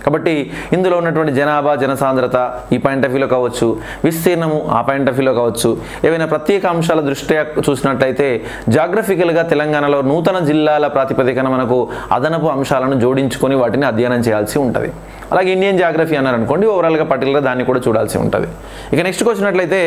కాబట్టి ఇందులో ఉన్నటువంటి జనాభా జనసాంద్రత ఈ పాయింట్ ఆఫ్ వ్యూలో కావచ్చు విస్తీర్ణము ఆ పాయింట్ ఆఫ్ వ్యూలో కావచ్చు ఏవైనా ప్రత్యేక అంశాల దృష్ట్యా చూసినట్లయితే జాగ్రఫికల్గా తెలంగాణలో నూతన జిల్లాల ప్రాతిపదికన మనకు అదనపు అంశాలను జోడించుకొని వాటిని అధ్యయనం చేయాల్సి ఉంటుంది అలాగే ఇండియన్ జాగ్రఫీ అన్నారనుకోండి ఓవరాల్గా పర్టికులర్గా దాన్ని కూడా చూడాల్సి ఉంటుంది ఇక నెక్స్ట్కి వచ్చినట్లయితే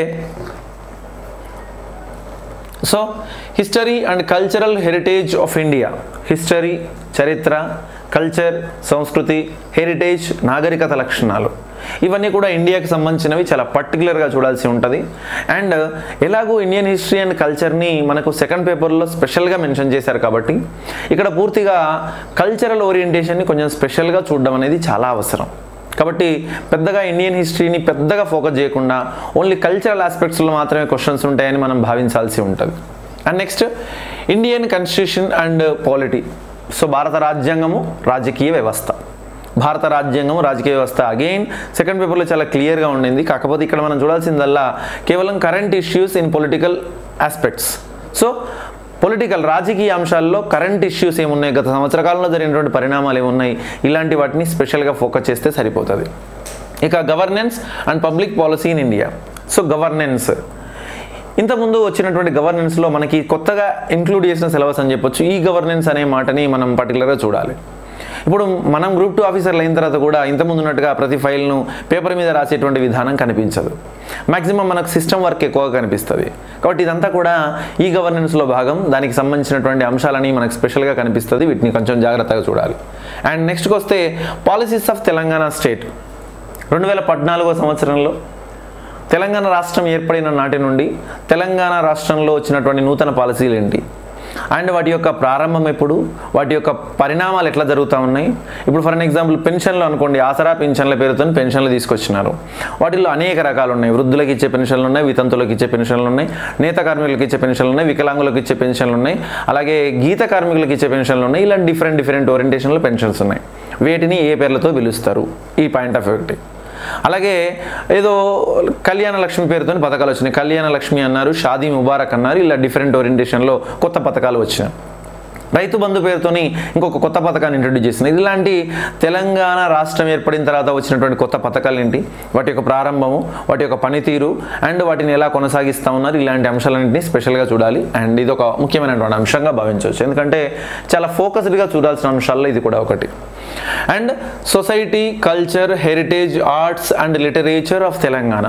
so history and cultural heritage of India history చరిత్ర కల్చర్ సంస్కృతి హెరిటేజ్ నాగరికత లక్షణాలు ఇవన్నీ కూడా ఇండియాకి సంబంధించినవి చాలా పర్టికులర్గా చూడాల్సి ఉంటుంది అండ్ ఎలాగో ఇండియన్ హిస్టరీ అండ్ కల్చర్ని మనకు సెకండ్ పేపర్లో స్పెషల్గా మెన్షన్ చేశారు కాబట్టి ఇక్కడ పూర్తిగా కల్చరల్ ఓరియంటేషన్ని కొంచెం స్పెషల్గా చూడడం అనేది చాలా అవసరం కాబట్టి పెద్దగా ఇండియన్ హిస్టరీని పెద్దగా ఫోకస్ చేయకుండా ఓన్లీ కల్చరల్ ఆస్పెక్ట్స్లో మాత్రమే క్వశ్చన్స్ ఉంటాయని మనం భావించాల్సి ఉంటుంది and next Indian constitution and polity so భారత రాజ్యాంగము రాజకీయ వ్యవస్థ భారత రాజ్యాంగం రాజకీయ వ్యవస్థ అగైన్ సెకండ్ పేపర్లో చాలా క్లియర్గా ఉండింది కాకపోతే ఇక్కడ మనం చూడాల్సిందల్లా కేవలం current issues in political aspects so political రాజకీయ అంశాల్లో కరెంట్ ఇష్యూస్ ఏమున్నాయి గత సంవత్సర కాలంలో జరిగినటువంటి పరిణామాలు ఏమున్నాయి ఇలాంటి వాటిని స్పెషల్గా ఫోకస్ చేస్తే సరిపోతుంది ఇక governance and public policy in India so governance ఇంతకుముందు వచ్చినటువంటి గవర్నెన్స్లో మనకి కొత్తగా ఇంక్లూడ్ చేసిన సిలబస్ అని చెప్పొచ్చు ఈ గవర్నెన్స్ అనే మాటని మనం పర్టికులర్గా చూడాలి ఇప్పుడు మనం గ్రూప్ టూ ఆఫీసర్లు అయిన తర్వాత కూడా ఇంతకుముందు ఉన్నట్టుగా ప్రతి ఫైల్ను పేపర్ మీద రాసేటువంటి విధానం కనిపించదు మ్యాక్సిమం మనకు సిస్టమ్ వర్క్ ఎక్కువగా కనిపిస్తుంది కాబట్టి ఇదంతా కూడా ఈ గవర్నెన్స్లో భాగం దానికి సంబంధించినటువంటి అంశాలని మనకు స్పెషల్గా కనిపిస్తుంది వీటిని కొంచెం జాగ్రత్తగా చూడాలి అండ్ నెక్స్ట్కి వస్తే పాలసీస్ ఆఫ్ తెలంగాణ స్టేట్ రెండు వేల పద్నాలుగో సంవత్సరంలో తెలంగాణ రాష్ట్రం ఏర్పడిన నాటి నుండి తెలంగాణ రాష్ట్రంలో వచ్చినటువంటి నూతన పాలసీలు ఏంటి అండ్ వాటి యొక్క ప్రారంభం ఎప్పుడు వాటి యొక్క పరిణామాలు ఎట్లా జరుగుతూ ఉన్నాయి ఇప్పుడు ఫర్ అన్ ఎగ్జాంపుల్ పెన్షన్లు అనుకోండి ఆసరా పెన్షన్ల పేరుతో పెన్షన్లు తీసుకొచ్చినారు వాటిల్లో అనేక రకాలు ఉన్నాయి వృద్ధులకు ఇచ్చే పెన్షన్లు ఉన్నాయి వితంతులకు ఇచ్చే పెన్షన్లు ఉన్నాయి నేత కార్మికులకు ఇచ్చే పెన్షన్లు ఉన్నాయి వికలాంగులకు ఇచ్చే పెన్షన్లు ఉన్నాయి అలాగే గీత కార్మికులకు ఇచ్చే పెన్షన్లు ఉన్నాయి ఇలాంటి డిఫరెంట్ డిఫరెంట్ ఓరియంటేషన్లో పెన్షన్స్ ఉన్నాయి వీటిని ఏ పేర్లతో పిలుస్తారు ఈ పాయింట్ ఆఫ్ ఒకటి అలాగే ఏదో కళ్యాణ లక్ష్మి పేరుతో పథకాలు వచ్చినాయి కళ్యాణ లక్ష్మి అన్నారు షాదీ ముబారక్ అన్నారు ఇలా డిఫరెంట్ ఓరియంటేషన్లో కొత్త పథకాలు వచ్చినాయి రైతు బంధు పేరుతోని ఇంకొక కొత్త పథకాన్ని ఇంట్రడ్యూస్ చేసింది ఇలాంటి తెలంగాణ రాష్ట్రం ఏర్పడిన తర్వాత వచ్చినటువంటి కొత్త పథకాలు ఏంటి వాటి యొక్క ప్రారంభము వాటి యొక్క పనితీరు అండ్ వాటిని ఎలా కొనసాగిస్తూ ఉన్నారు ఇలాంటి అంశాలన్నింటినీ స్పెషల్గా చూడాలి అండ్ ఇది ఒక ముఖ్యమైనటువంటి అంశంగా భావించవచ్చు ఎందుకంటే చాలా ఫోకస్డ్గా చూడాల్సిన అంశాల్లో ఇది కూడా ఒకటి and society culture heritage arts and literature of Telangana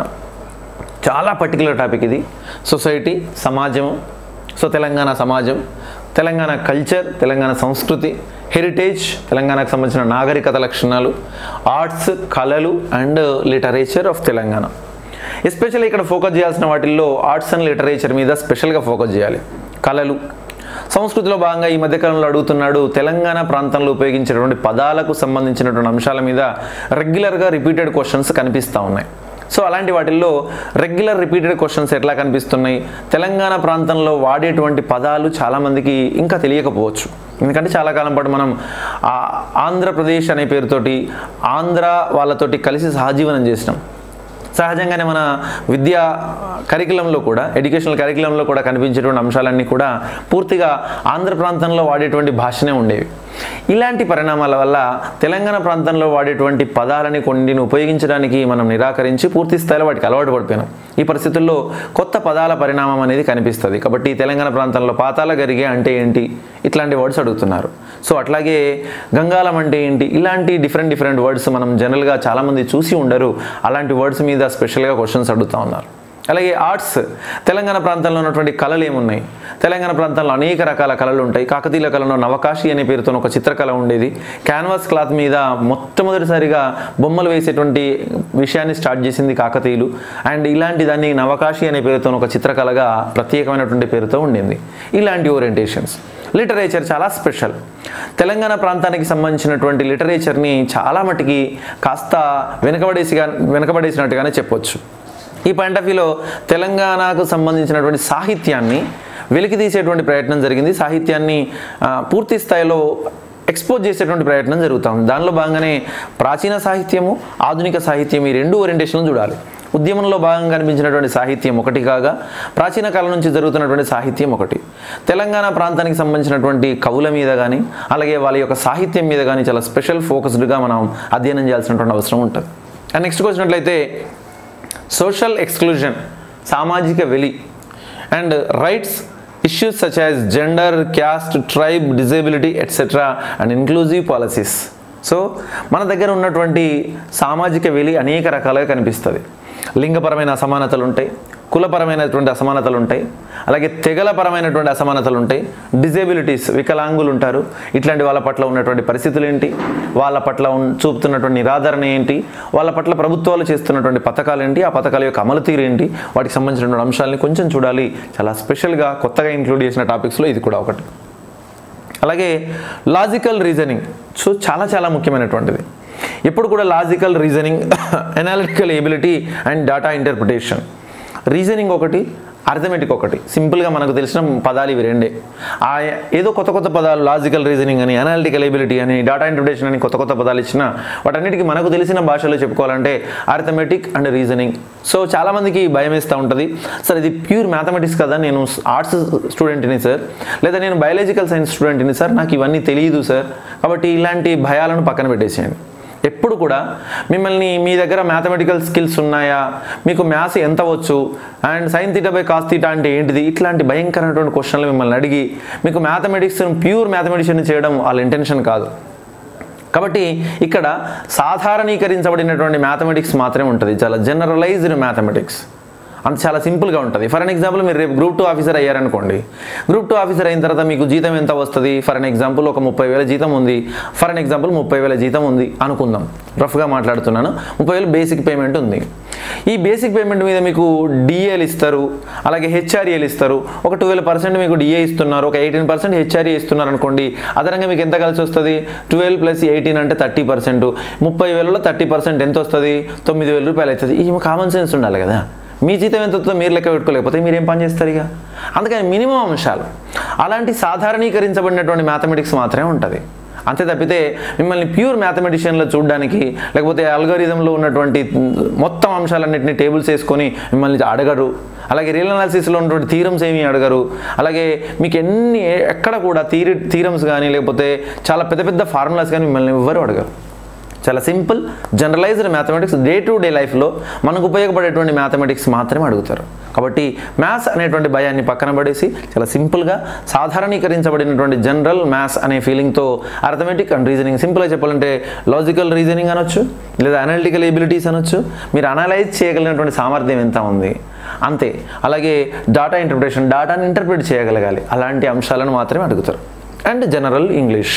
చాలా పర్టికులర్ టాపిక్ ఇది సొసైటీ సమాజము సో తెలంగాణ సమాజం తెలంగాణ కల్చర్ తెలంగాణ సంస్కృతి హెరిటేజ్ తెలంగాణకు సంబంధించిన నాగరికత లక్షణాలు ఆర్ట్స్ కళలు and literature of Telangana especially ఇక్కడ ఫోకస్ చేయాల్సిన వాటిల్లో ఆర్ట్స్ అండ్ లిటరేచర్ మీద స్పెషల్గా ఫోకస్ చేయాలి కళలు సంస్కృతిలో భాగంగా ఈ మధ్యకాలంలో అడుగుతున్నాడు తెలంగాణ ప్రాంతంలో ఉపయోగించేటువంటి పదాలకు సంబంధించినటువంటి అంశాల మీద రెగ్యులర్గా రిపీటెడ్ క్వశ్చన్స్ కనిపిస్తూ ఉన్నాయి సో అలాంటి వాటిల్లో రెగ్యులర్ రిపీటెడ్ క్వశ్చన్స్ ఎట్లా కనిపిస్తున్నాయి తెలంగాణ ప్రాంతంలో వాడేటువంటి పదాలు చాలామందికి ఇంకా తెలియకపోవచ్చు ఎందుకంటే చాలా కాలం పాటు మనం ఆ ఆంధ్రప్రదేశ్ అనే పేరుతోటి ఆంధ్ర వాళ్ళతోటి కలిసి సహజీవనం చేసినాం సహజంగానే మన విద్యా కరికులంలో కూడా ఎడ్యుకేషనల్ కరికులంలో కూడా కనిపించేటువంటి అంశాలన్నీ కూడా పూర్తిగా ఆంధ్ర ప్రాంతంలో వాడేటువంటి భాషనే ఉండేవి ఇలాంటి పరిణామాల వల్ల తెలంగాణ ప్రాంతంలో వాడేటువంటి పదాలని కొన్నిటిని ఉపయోగించడానికి మనం నిరాకరించి పూర్తి స్థాయిలో వాటికి అలవాటు పడిపోయినాం ఈ పరిస్థితుల్లో కొత్త పదాల పరిణామం అనేది కనిపిస్తుంది కాబట్టి తెలంగాణ ప్రాంతంలో పాతాల గరిగే అంటే ఏంటి ఇట్లాంటి వర్డ్స్ అడుగుతున్నారు సో అట్లాగే గంగాలం అంటే ఏంటి ఇలాంటి డిఫరెంట్ డిఫరెంట్ వర్డ్స్ మనం జనరల్గా చాలామంది చూసి ఉండరు అలాంటి వర్డ్స్ మీద స్పెషల్గా క్వశ్చన్స్ అడుగుతూ ఉన్నారు అలాగే ఆర్ట్స్ తెలంగాణ ప్రాంతంలో ఉన్నటువంటి కళలు ఏమున్నాయి తెలంగాణ ప్రాంతంలో అనేక రకాల కళలు ఉంటాయి కాకతీయుల కళలో నవకాశి అనే పేరుతో ఒక చిత్రకళ ఉండేది క్యాన్వాస్ క్లాత్ మీద మొట్టమొదటిసారిగా బొమ్మలు వేసేటువంటి విషయాన్ని స్టార్ట్ చేసింది కాకతీయులు అండ్ ఇలాంటి దాన్ని నవకాశి అనే పేరుతో ఒక చిత్రకళగా ప్రత్యేకమైనటువంటి పేరుతో ఉండింది ఇలాంటి ఓరియంటేషన్స్ లిటరేచర్ చాలా స్పెషల్ తెలంగాణ ప్రాంతానికి సంబంధించినటువంటి లిటరేచర్ని చాలా మటుకి కాస్త వెనకబడేసిగా వెనకబడేసినట్టుగానే చెప్పొచ్చు ఈ పాయింట్ ఆఫ్ వ్యూలో తెలంగాణకు సంబంధించినటువంటి సాహిత్యాన్ని వెలికి తీసేటువంటి ప్రయత్నం జరిగింది సాహిత్యాన్ని ఆ, పూర్తి స్థాయిలో ఎక్స్పోజ్ చేసేటువంటి ప్రయత్నం జరుగుతూ ఉంది దానిలో భాగంగానే ప్రాచీన సాహిత్యము ఆధునిక సాహిత్యం ఈ రెండు ఓరియంటేషన్లు చూడాలి ఉద్యమంలో భాగంగా కనిపించినటువంటి సాహిత్యం ఒకటి కాగా ప్రాచీన కాలం నుంచి జరుగుతున్నటువంటి సాహిత్యం ఒకటి తెలంగాణ ప్రాంతానికి సంబంధించినటువంటి కవుల మీద కానీ అలాగే వాళ్ళ యొక్క సాహిత్యం మీద కానీ చాలా స్పెషల్ ఫోకస్డ్గా మనం అధ్యయనం చేయాల్సినటువంటి అవసరం ఉంటుంది అండ్ నెక్స్ట్ వచ్చినట్లయితే సోషల్ ఎక్స్క్లూజన్ సామాజిక వెలి and rights issues such as gender caste tribe disability etcetera and inclusive policies so మన దగ్గర ఉన్నటువంటి సామాజిక వెలి అనేక రకాలుగా కనిపిస్తుంది లింగపరమైన అసమానతలు ఉంటాయి కులపరమైనటువంటి అసమానతలు ఉంటాయి అలాగే తెగలపరమైనటువంటి అసమానతలు ఉంటాయి డిజేబిలిటీస్ వికలాంగులు ఉంటారు ఇట్లాంటి వాళ్ళ పట్ల ఉన్నటువంటి పరిస్థితులు ఏంటి వాళ్ళ పట్ల ఉన్- చూపుతున్నటువంటి నిరాదరణ ఏంటి వాళ్ళ పట్ల ప్రభుత్వాలు చేస్తున్నటువంటి పథకాలు ఏంటి ఆ పథకాల యొక్క అమలు తీరు ఏంటి వాటికి సంబంధించినటువంటి అంశాలని కొంచెం చూడాలి చాలా స్పెషల్గా కొత్తగా ఇంక్లూడ్ చేసిన టాపిక్స్లో ఇది కూడా ఒకటి అలాగే లాజికల్ రీజనింగ్ సో చాలా చాలా ముఖ్యమైనటువంటిది ఎప్పుడు కూడా logical reasoning analytical ability and data interpretation reasoning ఒకటి అర్థమెటిక్ ఒకటి సింపుల్గా మనకు తెలిసిన పదాలు ఇవి రెండే ఆ ఏదో కొత్త కొత్త పదాలు లాజికల్ రీజనింగ్ అని అనాలిటికల్ ఎబిలిటీ అని డేటా ఇంటర్ప్రిటేషన్ అని కొత్త కొత్త పదాలు ఇచ్చిన వాటన్నిటికీ మనకు తెలిసిన భాషలో చెప్పుకోవాలంటే అర్థమెటిక్ అండ్ రీజనింగ్ సో చాలామందికి భయం వేస్తూ ఉంటుంది సార్ ఇది ప్యూర్ మ్యాథమెటిక్స్ కదా నేను ఆర్ట్స్ స్టూడెంట్ని సార్ లేదా నేను బయాలజికల్ సైన్స్ స్టూడెంట్ని సార్ నాకు ఇవన్నీ తెలియదు సార్ కాబట్టి ఇలాంటి భయాలను పక్కన పెట్టేసేయండి ఎప్పుడు కూడా మిమ్మల్ని మీ దగ్గర మ్యాథమెటికల్ స్కిల్స్ ఉన్నాయా మీకు మ్యాథ్స్ ఎంత వచ్చు and sine theta by cos theta అంటే ఏంటిది ఇట్లాంటి భయంకరమైనటువంటి క్వశ్చన్లు మిమ్మల్ని అడిగి మీకు మ్యాథమెటిక్స్ ప్యూర్ మ్యాథమెటిషియన్ చేయడం వాళ్ళ ఇంటెన్షన్ కాదు కాబట్టి ఇక్కడ సాధారణీకరించబడినటువంటి మ్యాథమెటిక్స్ మాత్రమే ఉంటుంది చాలా జనరలైజ్డ్ మ్యాథమెటిక్స్ అంత చాలా సింపుల్గా ఉంటుంది ఫర్ అన్ ఎగ్జాంపుల్ మీరు రేపు గ్రూప్ టూ ఆఫీసర్ అయ్యారనుకోండి గ్రూప్ టూ ఆఫీసర్ అయిన తర్వాత మీకు జీతం ఎంత వస్తుంది ఫర్ అన్ ఎగ్జాంపుల్ ఒక ముప్పై వేల జీతం ఉంది ఫర్ అన్ ఎగ్జాంపుల్ ముప్పై వేల జీతం ఉంది అనుకుందాం రఫ్గా మాట్లాడుతున్నాను ముప్పై వేలు బేసిక్ పేమెంట్ ఉంది ఈ బేసిక్ పేమెంట్ మీద మీకు డిఏలు ఇస్తారు అలాగే హెచ్ఆర్ఏలు ఇస్తారు ఒక ట్వెల్వ్ పర్సెంట్ మీకు డిఏ ఇస్తున్నారు ఒక ఎయిటీన్ పర్సెంట్ హెచ్ఆర్ఏ ఇస్తున్నారు అనుకోండి అదనంగా మీకు ఎంత కలిసి వస్తుంది ట్వెల్వ్ ప్లస్ ఎయిటీన్ అంటే థర్టీ పర్సెంట్ ముప్పై వేలలో థర్టీ పర్సెంట్ ఎంత వస్తుంది తొమ్మిది వేల రూపాయలు అవుతుంది ఈ కామన్ సెన్స్ ఉండాలి కదా మీ జీతం ఎంత వస్తుందో మీరు లెక్క పెట్టుకోలేకపోతే మీరు ఏం పని చేస్తారు ఇక అందుకని మినిమం అంశాలు అలాంటి సాధారణీకరించబడినటువంటి మ్యాథమెటిక్స్ మాత్రమే ఉంటుంది అంతే తప్పితే మిమ్మల్ని ప్యూర్ మ్యాథమెటిషియన్లో చూడడానికి లేకపోతే అల్గోరిథంలో ఉన్నటువంటి మొత్తం అంశాలన్నింటినీ టేబుల్స్ వేసుకొని మిమ్మల్ని అడగరు అలాగే రియల్ అనాలిసిస్లో ఉన్నటువంటి థీరమ్స్ ఏమీ అడగరు అలాగే మీకు ఎన్ని ఎక్కడ కూడా థీరి థీరమ్స్ కానీ లేకపోతే చాలా పెద్ద పెద్ద ఫార్ములాస్ కానీ మిమ్మల్ని ఎవ్వరు అడగరు చాలా simple generalized mathematics day to day లైఫ్లో మనకు ఉపయోగపడేటువంటి మ్యాథమెటిక్స్ మాత్రమే అడుగుతారు కాబట్టి మ్యాథ్స్ అనేటువంటి భయాన్ని పక్కన పడేసి చాలా సింపుల్గా సాధారణీకరించబడినటువంటి జనరల్ మ్యాథ్స్ అనే ఫీలింగ్తో అర్థమెటిక్ అండ్ రీజనింగ్ సింపుల్గా చెప్పాలంటే లాజికల్ రీజనింగ్ అనొచ్చు లేదా అనలిటికల్ ఎబిలిటీస్ అనొచ్చు మీరు అనలైజ్ చేయగలిగినటువంటి సామర్థ్యం ఎంత ఉంది అంతే అలాగే డాటా ఇంటర్ప్రిటేషన్ డాటాని ఇంటర్ప్రిట్ చేయగలగాలి అలాంటి అంశాలను మాత్రమే అడుగుతారు అండ్ జనరల్ ఇంగ్లీష్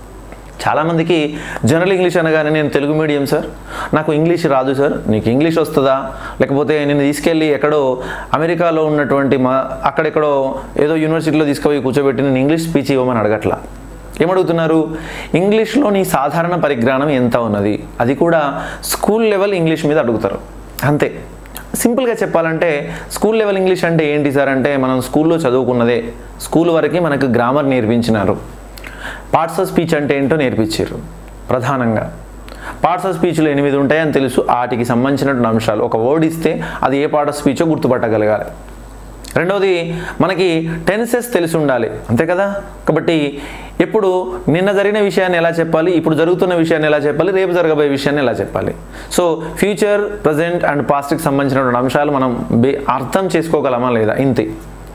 చాలామందికి జనరల్ ఇంగ్లీష్ అనగానే నేను తెలుగు మీడియం సార్ నాకు ఇంగ్లీష్ రాదు సార్ నీకు ఇంగ్లీష్ వస్తుందా లేకపోతే నేను తీసుకెళ్ళి ఎక్కడో అమెరికాలో ఉన్నటువంటి మా అక్కడెక్కడో ఏదో యూనివర్సిటీలో తీసుకుపోయి కూర్చోబెట్టి నేను ఇంగ్లీష్ స్పీచ్ ఇవ్వమని అడగట్లా ఏమడుగుతున్నారు ఇంగ్లీష్లో నీ సాధారణ పరిజ్ఞానం ఎంత ఉన్నది అది కూడా స్కూల్ లెవెల్ ఇంగ్లీష్ మీద అడుగుతారు అంతే సింపుల్గా చెప్పాలంటే స్కూల్ లెవెల్ ఇంగ్లీష్ అంటే ఏంటి సార్ అంటే మనం స్కూల్లో చదువుకున్నదే స్కూల్ వరకు మనకు గ్రామర్ నేర్పించినారు పార్ట్స్ ఆఫ్ స్పీచ్ అంటే ఏంటో నేర్పించారు ప్రధానంగా పార్ట్స్ ఆఫ్ స్పీచ్లో ఎనిమిది ఉంటాయని తెలుసు వాటికి సంబంధించినటువంటి అంశాలు ఒక వర్డ్ ఇస్తే అది ఏ పార్ట్ ఆఫ్ స్పీచో గుర్తుపట్టగలగాలి రెండవది మనకి టెన్సెస్ తెలిసి ఉండాలి అంతే కదా కాబట్టి ఎప్పుడు నిన్న జరిగిన విషయాన్ని ఎలా చెప్పాలి ఇప్పుడు జరుగుతున్న విషయాన్ని ఎలా చెప్పాలి రేపు జరగబోయే విషయాన్ని ఎలా చెప్పాలి సో ఫ్యూచర్ ప్రజెంట్ అండ్ పాస్ట్కి సంబంధించినటువంటి అంశాలు మనం బే అర్థం చేసుకోగలమా లేదా ఇంతే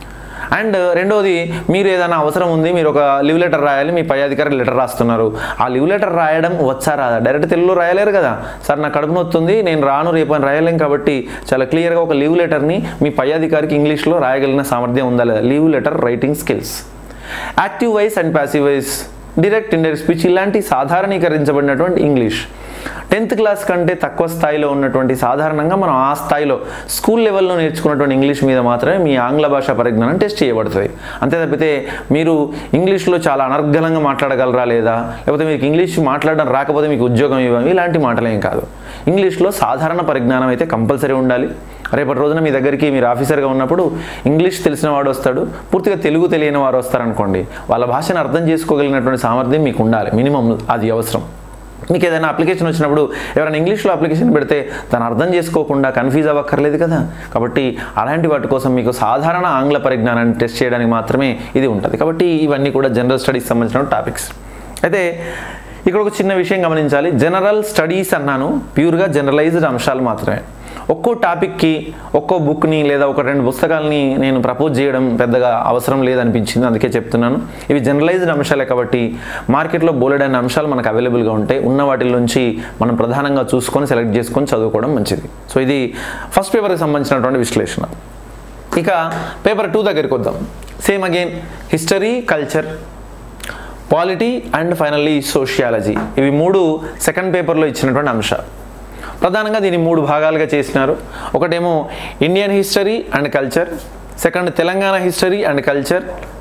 అండ్ రెండోది మీరు ఏదైనా అవసరం ఉంది మీరు ఒక లివ్ లెటర్ రాయాలి మీ పై అధికారి లెటర్ రాస్తున్నారు ఆ లివ్ లెటర్ రాయడం వచ్చా రాదా డైరెక్ట్ తెలుగులో రాయలేరు కదా సార్ నాకు కడుపు నొత్తుంది నేను రాను రేపు అని రాయలేం కాబట్టి చాలా క్లియర్గా ఒక లీవ్ లెటర్ని మీ పై అధికారికి ఇంగ్లీష్లో రాయగలిగిన సామర్థ్యం ఉందా లేదా leave letter writing skills active voice and passive voice direct indirect speech ఇలాంటి సాధారణీకరించబడినటువంటి ఇంగ్లీష్ టెన్త్ క్లాస్ కంటే తక్కువ స్థాయిలో ఉన్నటువంటి సాధారణంగా మనం ఆ స్థాయిలో స్కూల్ లెవెల్లో నేర్చుకున్నటువంటి ఇంగ్లీష్ మీద మాత్రమే మీ ఆంగ్ల భాష పరిజ్ఞానం టెస్ట్ చేయబడుతుంది అంతే తప్పితే మీరు ఇంగ్లీష్లో చాలా అనర్గళంగా మాట్లాడగలరా లేదా లేకపోతే మీకు ఇంగ్లీష్ మాట్లాడడం రాకపోతే మీకు ఉద్యోగం ఇవ్వం ఇలాంటి మాటలేం కాదు ఇంగ్లీష్లో సాధారణ పరిజ్ఞానం అయితే కంపల్సరీ ఉండాలి రేపటి రోజున మీ దగ్గరికి మీరు ఆఫీసర్గా ఉన్నప్పుడు ఇంగ్లీష్ తెలిసిన వాడు వస్తాడు పూర్తిగా తెలుగు తెలియని వారు వస్తారనుకోండి వాళ్ళ భాషను అర్థం చేసుకోగలిగినటువంటి సామర్థ్యం మీకు ఉండాలి మినిమం అది అవసరం మీకు ఏదైనా అప్లికేషన్ వచ్చినప్పుడు ఎవరైనా ఇంగ్లీష్లో అప్లికేషన్ పెడితే దాన్ని అర్థం చేసుకోకుండా కన్ఫ్యూజ్ అవ్వక్కర్లేదు కదా కాబట్టి అలాంటి వాటి కోసం మీకు సాధారణ ఆంగ్ల పరిజ్ఞానాన్ని టెస్ట్ చేయడానికి మాత్రమే ఇది ఉంటుంది కాబట్టి ఇవన్నీ కూడా జనరల్ స్టడీస్ సంబంధించిన టాపిక్స్ అయితే ఇక్కడ ఒక చిన్న విషయం గమనించాలి జనరల్ స్టడీస్ అన్నాను ప్యూర్గా జనరలైజ్డ్ అంశాలు మాత్రమే ఒక్కో టాపిక్కి ఒక్కో బుక్ని లేదా ఒక రెండు పుస్తకాలని నేను ప్రపోజ్ చేయడం పెద్దగా అవసరం లేదనిపించింది అందుకే చెప్తున్నాను ఇవి జనరలైజ్డ్ అంశాలే కాబట్టి మార్కెట్లో బోలెడైన అంశాలు మనకు అవైలబుల్గా ఉంటాయి ఉన్న వాటి నుంచి మనం ప్రధానంగా చూసుకొని సెలెక్ట్ చేసుకొని చదువుకోవడం మంచిది సో ఇది ఫస్ట్ పేపర్కి సంబంధించినటువంటి విశ్లేషణ ఇక పేపర్ టూ దగ్గరికి వద్దాం same again history culture polity and finally sociology ఇవి మూడు సెకండ్ పేపర్లో ఇచ్చినటువంటి అంశాలు ప్రధానంగా దీన్ని మూడు భాగాలుగా చేసినారు ఒకటేమో Indian history and culture second Telangana history and culture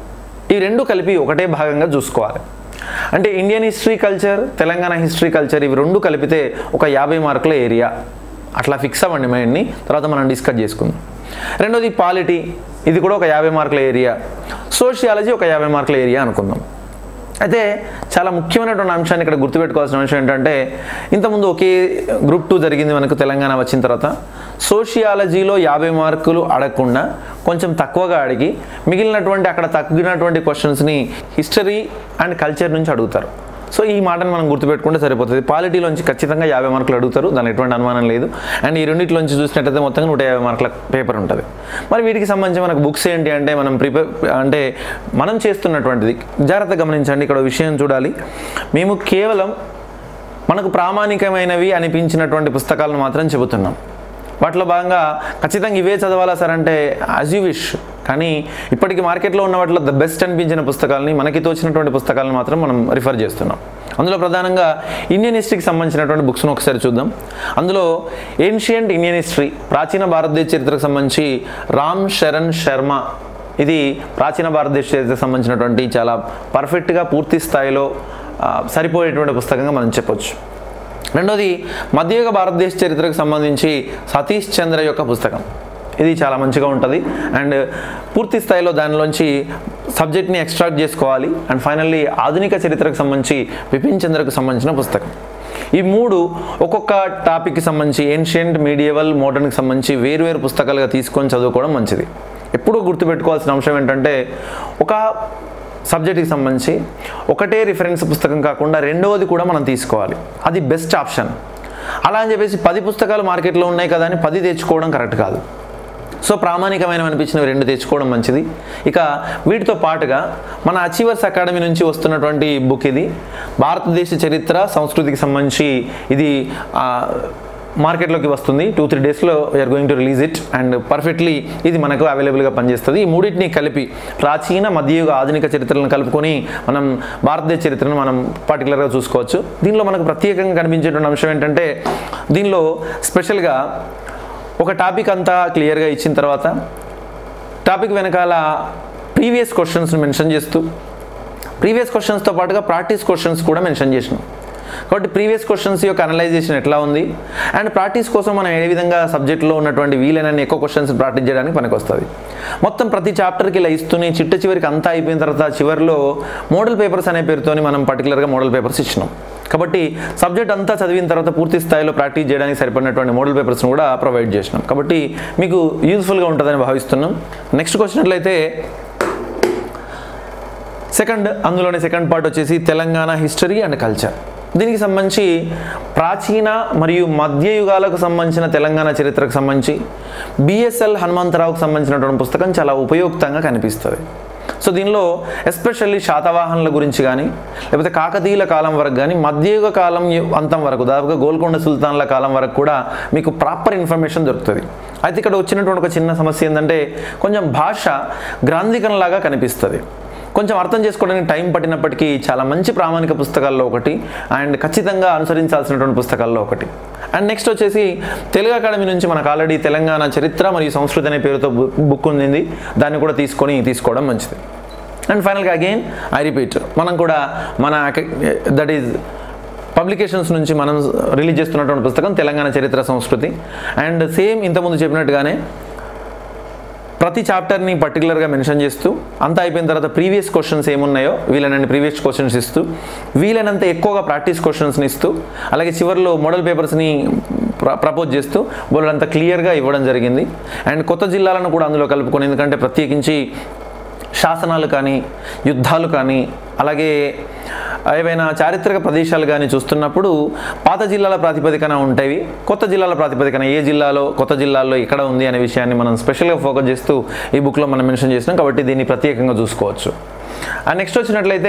ఈ రెండు కలిపి ఒకటే భాగంగా చూసుకోవాలి అంటే Indian history culture Telangana history culture ఇవి రెండు కలిపితే ఒక యాభై మార్కుల ఏరియా అట్లా ఫిక్స్ అవ్వండి మైండ్ని తర్వాత మనం డిస్కస్ చేసుకుందాం రెండోది పాలిటీ ఇది కూడా ఒక యాభై మార్కుల ఏరియా సోషియాలజీ ఒక యాభై మార్కుల ఏరియా అనుకుందాం అయితే చాలా ముఖ్యమైనటువంటి అంశాన్ని ఇక్కడ గుర్తుపెట్టుకోవాల్సిన అంశం ఏంటంటే ఇంతకుముందు ఒకే గ్రూప్ టూ జరిగింది మనకు తెలంగాణ వచ్చిన తర్వాత సోషియాలజీలో యాభై మార్కులు అడగకుండా కొంచెం తక్కువగా అడిగి మిగిలినటువంటి అక్కడ తగ్గినటువంటి క్వశ్చన్స్ని హిస్టరీ అండ్ కల్చర్ నుంచి అడుగుతారు సో ఈ మాటను మనం గుర్తుపెట్టుకుంటే సరిపోతుంది పాలిటీలోంచి ఖచ్చితంగా యాభై మార్కులు అడుగుతారు దాని ఎటువంటి అనుమానం లేదు అండ్ ఈ రెండింటిలోంచి చూసినట్టయితే మొత్తంగా నూట యాభై మార్కుల పేపర్ ఉంటుంది మరి వీటికి సంబంధించి మనకు బుక్స్ ఏంటి అంటే మనం ప్రిపేర్ అంటే మనం చేస్తున్నటువంటిది జాగ్రత్త గమనించండి ఇక్కడ ఒక విషయం చూడాలి మేము కేవలం మనకు ప్రామాణికమైనవి అనిపించినటువంటి పుస్తకాలను మాత్రం చెబుతున్నాం వాటిలో భాగంగా ఖచ్చితంగా ఇవే చదవాలా సార్ అంటే యాజ్ యూ విష్ కానీ ఇప్పటికి మార్కెట్లో ఉన్న వాటిలో ద బెస్ట్ అనిపించిన పుస్తకాలని మనకి తోచినటువంటి పుస్తకాలను మాత్రం మనం రిఫర్ చేస్తున్నాం అందులో ప్రధానంగా ఇండియన్ హిస్టరీకి సంబంధించినటువంటి బుక్స్ను ఒకసారి చూద్దాం అందులో ఏన్షియంట్ ఇండియన్ హిస్టరీ ప్రాచీన భారతదేశ చరిత్రకు సంబంధించి రామ్ శరణ్ శర్మ ఇది ప్రాచీన భారతదేశ చరిత్రకు సంబంధించినటువంటి చాలా పర్ఫెక్ట్గా పూర్తి స్థాయిలో ఆ, సరిపోయేటువంటి పుస్తకంగా మనం చెప్పొచ్చు రెండోది మధ్యయుగ భారతదేశ చరిత్రకు సంబంధించి సతీష్ చంద్ర యొక్క పుస్తకం ఇది చాలా మంచిగా ఉంటుంది అండ్ పూర్తి స్థాయిలో దానిలోంచి సబ్జెక్ట్ని ఎక్స్ట్రాక్ట్ చేసుకోవాలి అండ్ ఫైనల్లీ ఆధునిక చరిత్రకు సంబంధించి బిపిన్ చంద్రకు సంబంధించిన పుస్తకం ఈ మూడు ఒక్కొక్క టాపిక్కి సంబంధించి ఏన్షియంట్ మీడియవల్ మోడర్న్కి సంబంధించి వేరువేరు పుస్తకాలుగా తీసుకొని చదువుకోవడం మంచిది ఎప్పుడూ గుర్తుపెట్టుకోవాల్సిన అంశం ఏంటంటే ఒక సబ్జెక్ట్కి సంబంధించి ఒకటే రిఫరెన్స్ పుస్తకం కాకుండా రెండవది కూడా మనం తీసుకోవాలి అది బెస్ట్ ఆప్షన్ అలా అని చెప్పేసి పది పుస్తకాలు మార్కెట్లో ఉన్నాయి కదా అని పది తెచ్చుకోవడం కరెక్ట్ కాదు సో ప్రామాణికమైన అనిపించినవి రెండు తెచ్చుకోవడం మంచిది ఇక వీటితో పాటుగా మన అచీవర్స్ అకాడమీ నుంచి వస్తున్నటువంటి బుక్ ఇది భారతదేశ చరిత్ర సంస్కృతికి సంబంధించి ఇది ఆ, మార్కెట్లోకి వస్తుంది టూ త్రీ డేస్లో we're going to release it and perfectly ఇది మనకు అవైలబుల్గా పనిచేస్తుంది ఈ మూడింటిని కలిపి ప్రాచీన మధ్యయుగ ఆధునిక చరిత్రలను కలుపుకొని మనం భారతదేశ చరిత్రను మనం పర్టికులర్గా చూసుకోవచ్చు దీనిలో మనకు ప్రత్యేకంగా కనిపించేటువంటి అంశం ఏంటంటే దీనిలో స్పెషల్గా ఒక టాపిక్ అంతా క్లియర్గా ఇచ్చిన తర్వాత టాపిక్ వెనకాల ప్రీవియస్ క్వశ్చన్స్ని మెన్షన్ చేస్తూ ప్రీవియస్ క్వశ్చన్స్తో పాటుగా ప్రాక్టీస్ క్వశ్చన్స్ కూడా మెన్షన్ చేసినాం కాబట్టి ప్రీవియస్ క్వశ్చన్స్ యొక్క అనలైజేషన్ ఎట్లా ఉంది అండ్ ప్రాక్టీస్ కోసం మనం ఏ విధంగా సబ్జెక్ట్లో ఉన్నటువంటి వీలైనన్ని ఎక్కువ క్వశ్చన్స్ ప్రాక్టీస్ చేయడానికి పనికి వస్తుంది మొత్తం ప్రతి చాప్టర్కి ఇలా ఇస్తూనే చిట్ట చివరికి అంతా అయిపోయిన తర్వాత చివరిలో మోడల్ పేపర్స్ అనే పేరుతోని మనం పర్టికులర్గా మోడల్ పేపర్స్ ఇచ్చినాం కాబట్టి సబ్జెక్ట్ అంతా చదివిన తర్వాత పూర్తి స్థాయిలో ప్రాక్టీస్ చేయడానికి సరిపడినటువంటి మోడల్ పేపర్స్ని కూడా ప్రొవైడ్ చేసినాం కాబట్టి మీకు యూజ్ఫుల్గా ఉంటుందని భావిస్తున్నాం నెక్స్ట్ క్వశ్చన్లైతే సెకండ్ అందులోని సెకండ్ పార్ట్ వచ్చేసి తెలంగాణ హిస్టరీ అండ్ కల్చర్ దీనికి సంబంధించి ప్రాచీన మరియు మధ్యయుగాలకు సంబంధించిన తెలంగాణ చరిత్రకు సంబంధించి బిఎస్ఎల్ హనుమంతరావుకు సంబంధించినటువంటి పుస్తకం చాలా ఉపయుక్తంగా కనిపిస్తుంది సో దీనిలో ఎస్పెషల్లీ శాతవాహనుల గురించి కానీ లేకపోతే కాకతీయుల కాలం వరకు కానీ మధ్యయుగ కాలం యు- అంతం వరకు దాదాపుగా గోల్కొండ సుల్తాన్ల కాలం వరకు కూడా మీకు ప్రాపర్ ఇన్ఫర్మేషన్ దొరుకుతుంది అయితే ఇక్కడ వచ్చినటువంటి ఒక చిన్న సమస్య ఏంటంటే కొంచెం భాష గ్రాంధికంలాగా కనిపిస్తుంది కొంచెం అర్థం చేసుకోవడానికి టైం పట్టినప్పటికీ చాలా మంచి ప్రామాణిక పుస్తకాల్లో ఒకటి అండ్ ఖచ్చితంగా అనుసరించాల్సినటువంటి పుస్తకాల్లో ఒకటి అండ్ నెక్స్ట్ వచ్చేసి తెలుగు అకాడమీ నుంచి మనకు ఆల్రెడీ తెలంగాణ చరిత్ర మరియు సంస్కృతి అనే పేరుతో బు- బుక్ ఉంది దాన్ని కూడా తీసుకొని తీసుకోవడం మంచిది అండ్ ఫైనల్గా అగైన్ ఐ రిపీట్ మనం కూడా మన దట్ ఈజ్ పబ్లికేషన్స్ నుంచి మనం రిలీజ్ చేస్తున్నటువంటి పుస్తకం తెలంగాణ చరిత్ర సంస్కృతి అండ్ సేమ్ ఇంతకుముందు చెప్పినట్టుగానే ప్రతి ప్రతి చాప్టర్ని పర్టికులర్గా మెన్షన్ చేస్తూ అంతా అయిపోయిన తర్వాత ప్రీవియస్ క్వశ్చన్స్ ఏమున్నాయో వీలైనన్ని ప్రీవియస్ క్వశ్చన్స్ ఇస్తూ వీలైనంత ఎక్కువగా ప్రాక్టీస్ క్వశ్చన్స్ని ఇస్తూ అలాగే చివరిలో మోడల్ పేపర్స్ని ప్ర ప్రపోజ్ చేస్తూ వాళ్ళంత క్లియర్గా ఇవ్వడం జరిగింది అండ్ కొత్త జిల్లాలను కూడా అందులో కలుపుకొని ఎందుకంటే ప్రత్యేకించి శాసనాలు కానీ యుద్ధాలు కానీ అలాగే ఏవైనా చారిత్రక ప్రదేశాలు కానీ చూస్తున్నప్పుడు పాత జిల్లాల ప్రాతిపదికన ఉంటాయి కొత్త జిల్లాల ప్రాతిపదికన ఏ జిల్లాలో కొత్త జిల్లాల్లో ఎక్కడ ఉంది అనే విషయాన్ని మనం స్పెషల్గా ఫోకస్ చేస్తూ ఈ బుక్లో మనం మెన్షన్ చేసినాం కాబట్టి దీన్ని ప్రత్యేకంగా చూసుకోవచ్చు అండ్ నెక్స్ట్ వచ్చినట్లయితే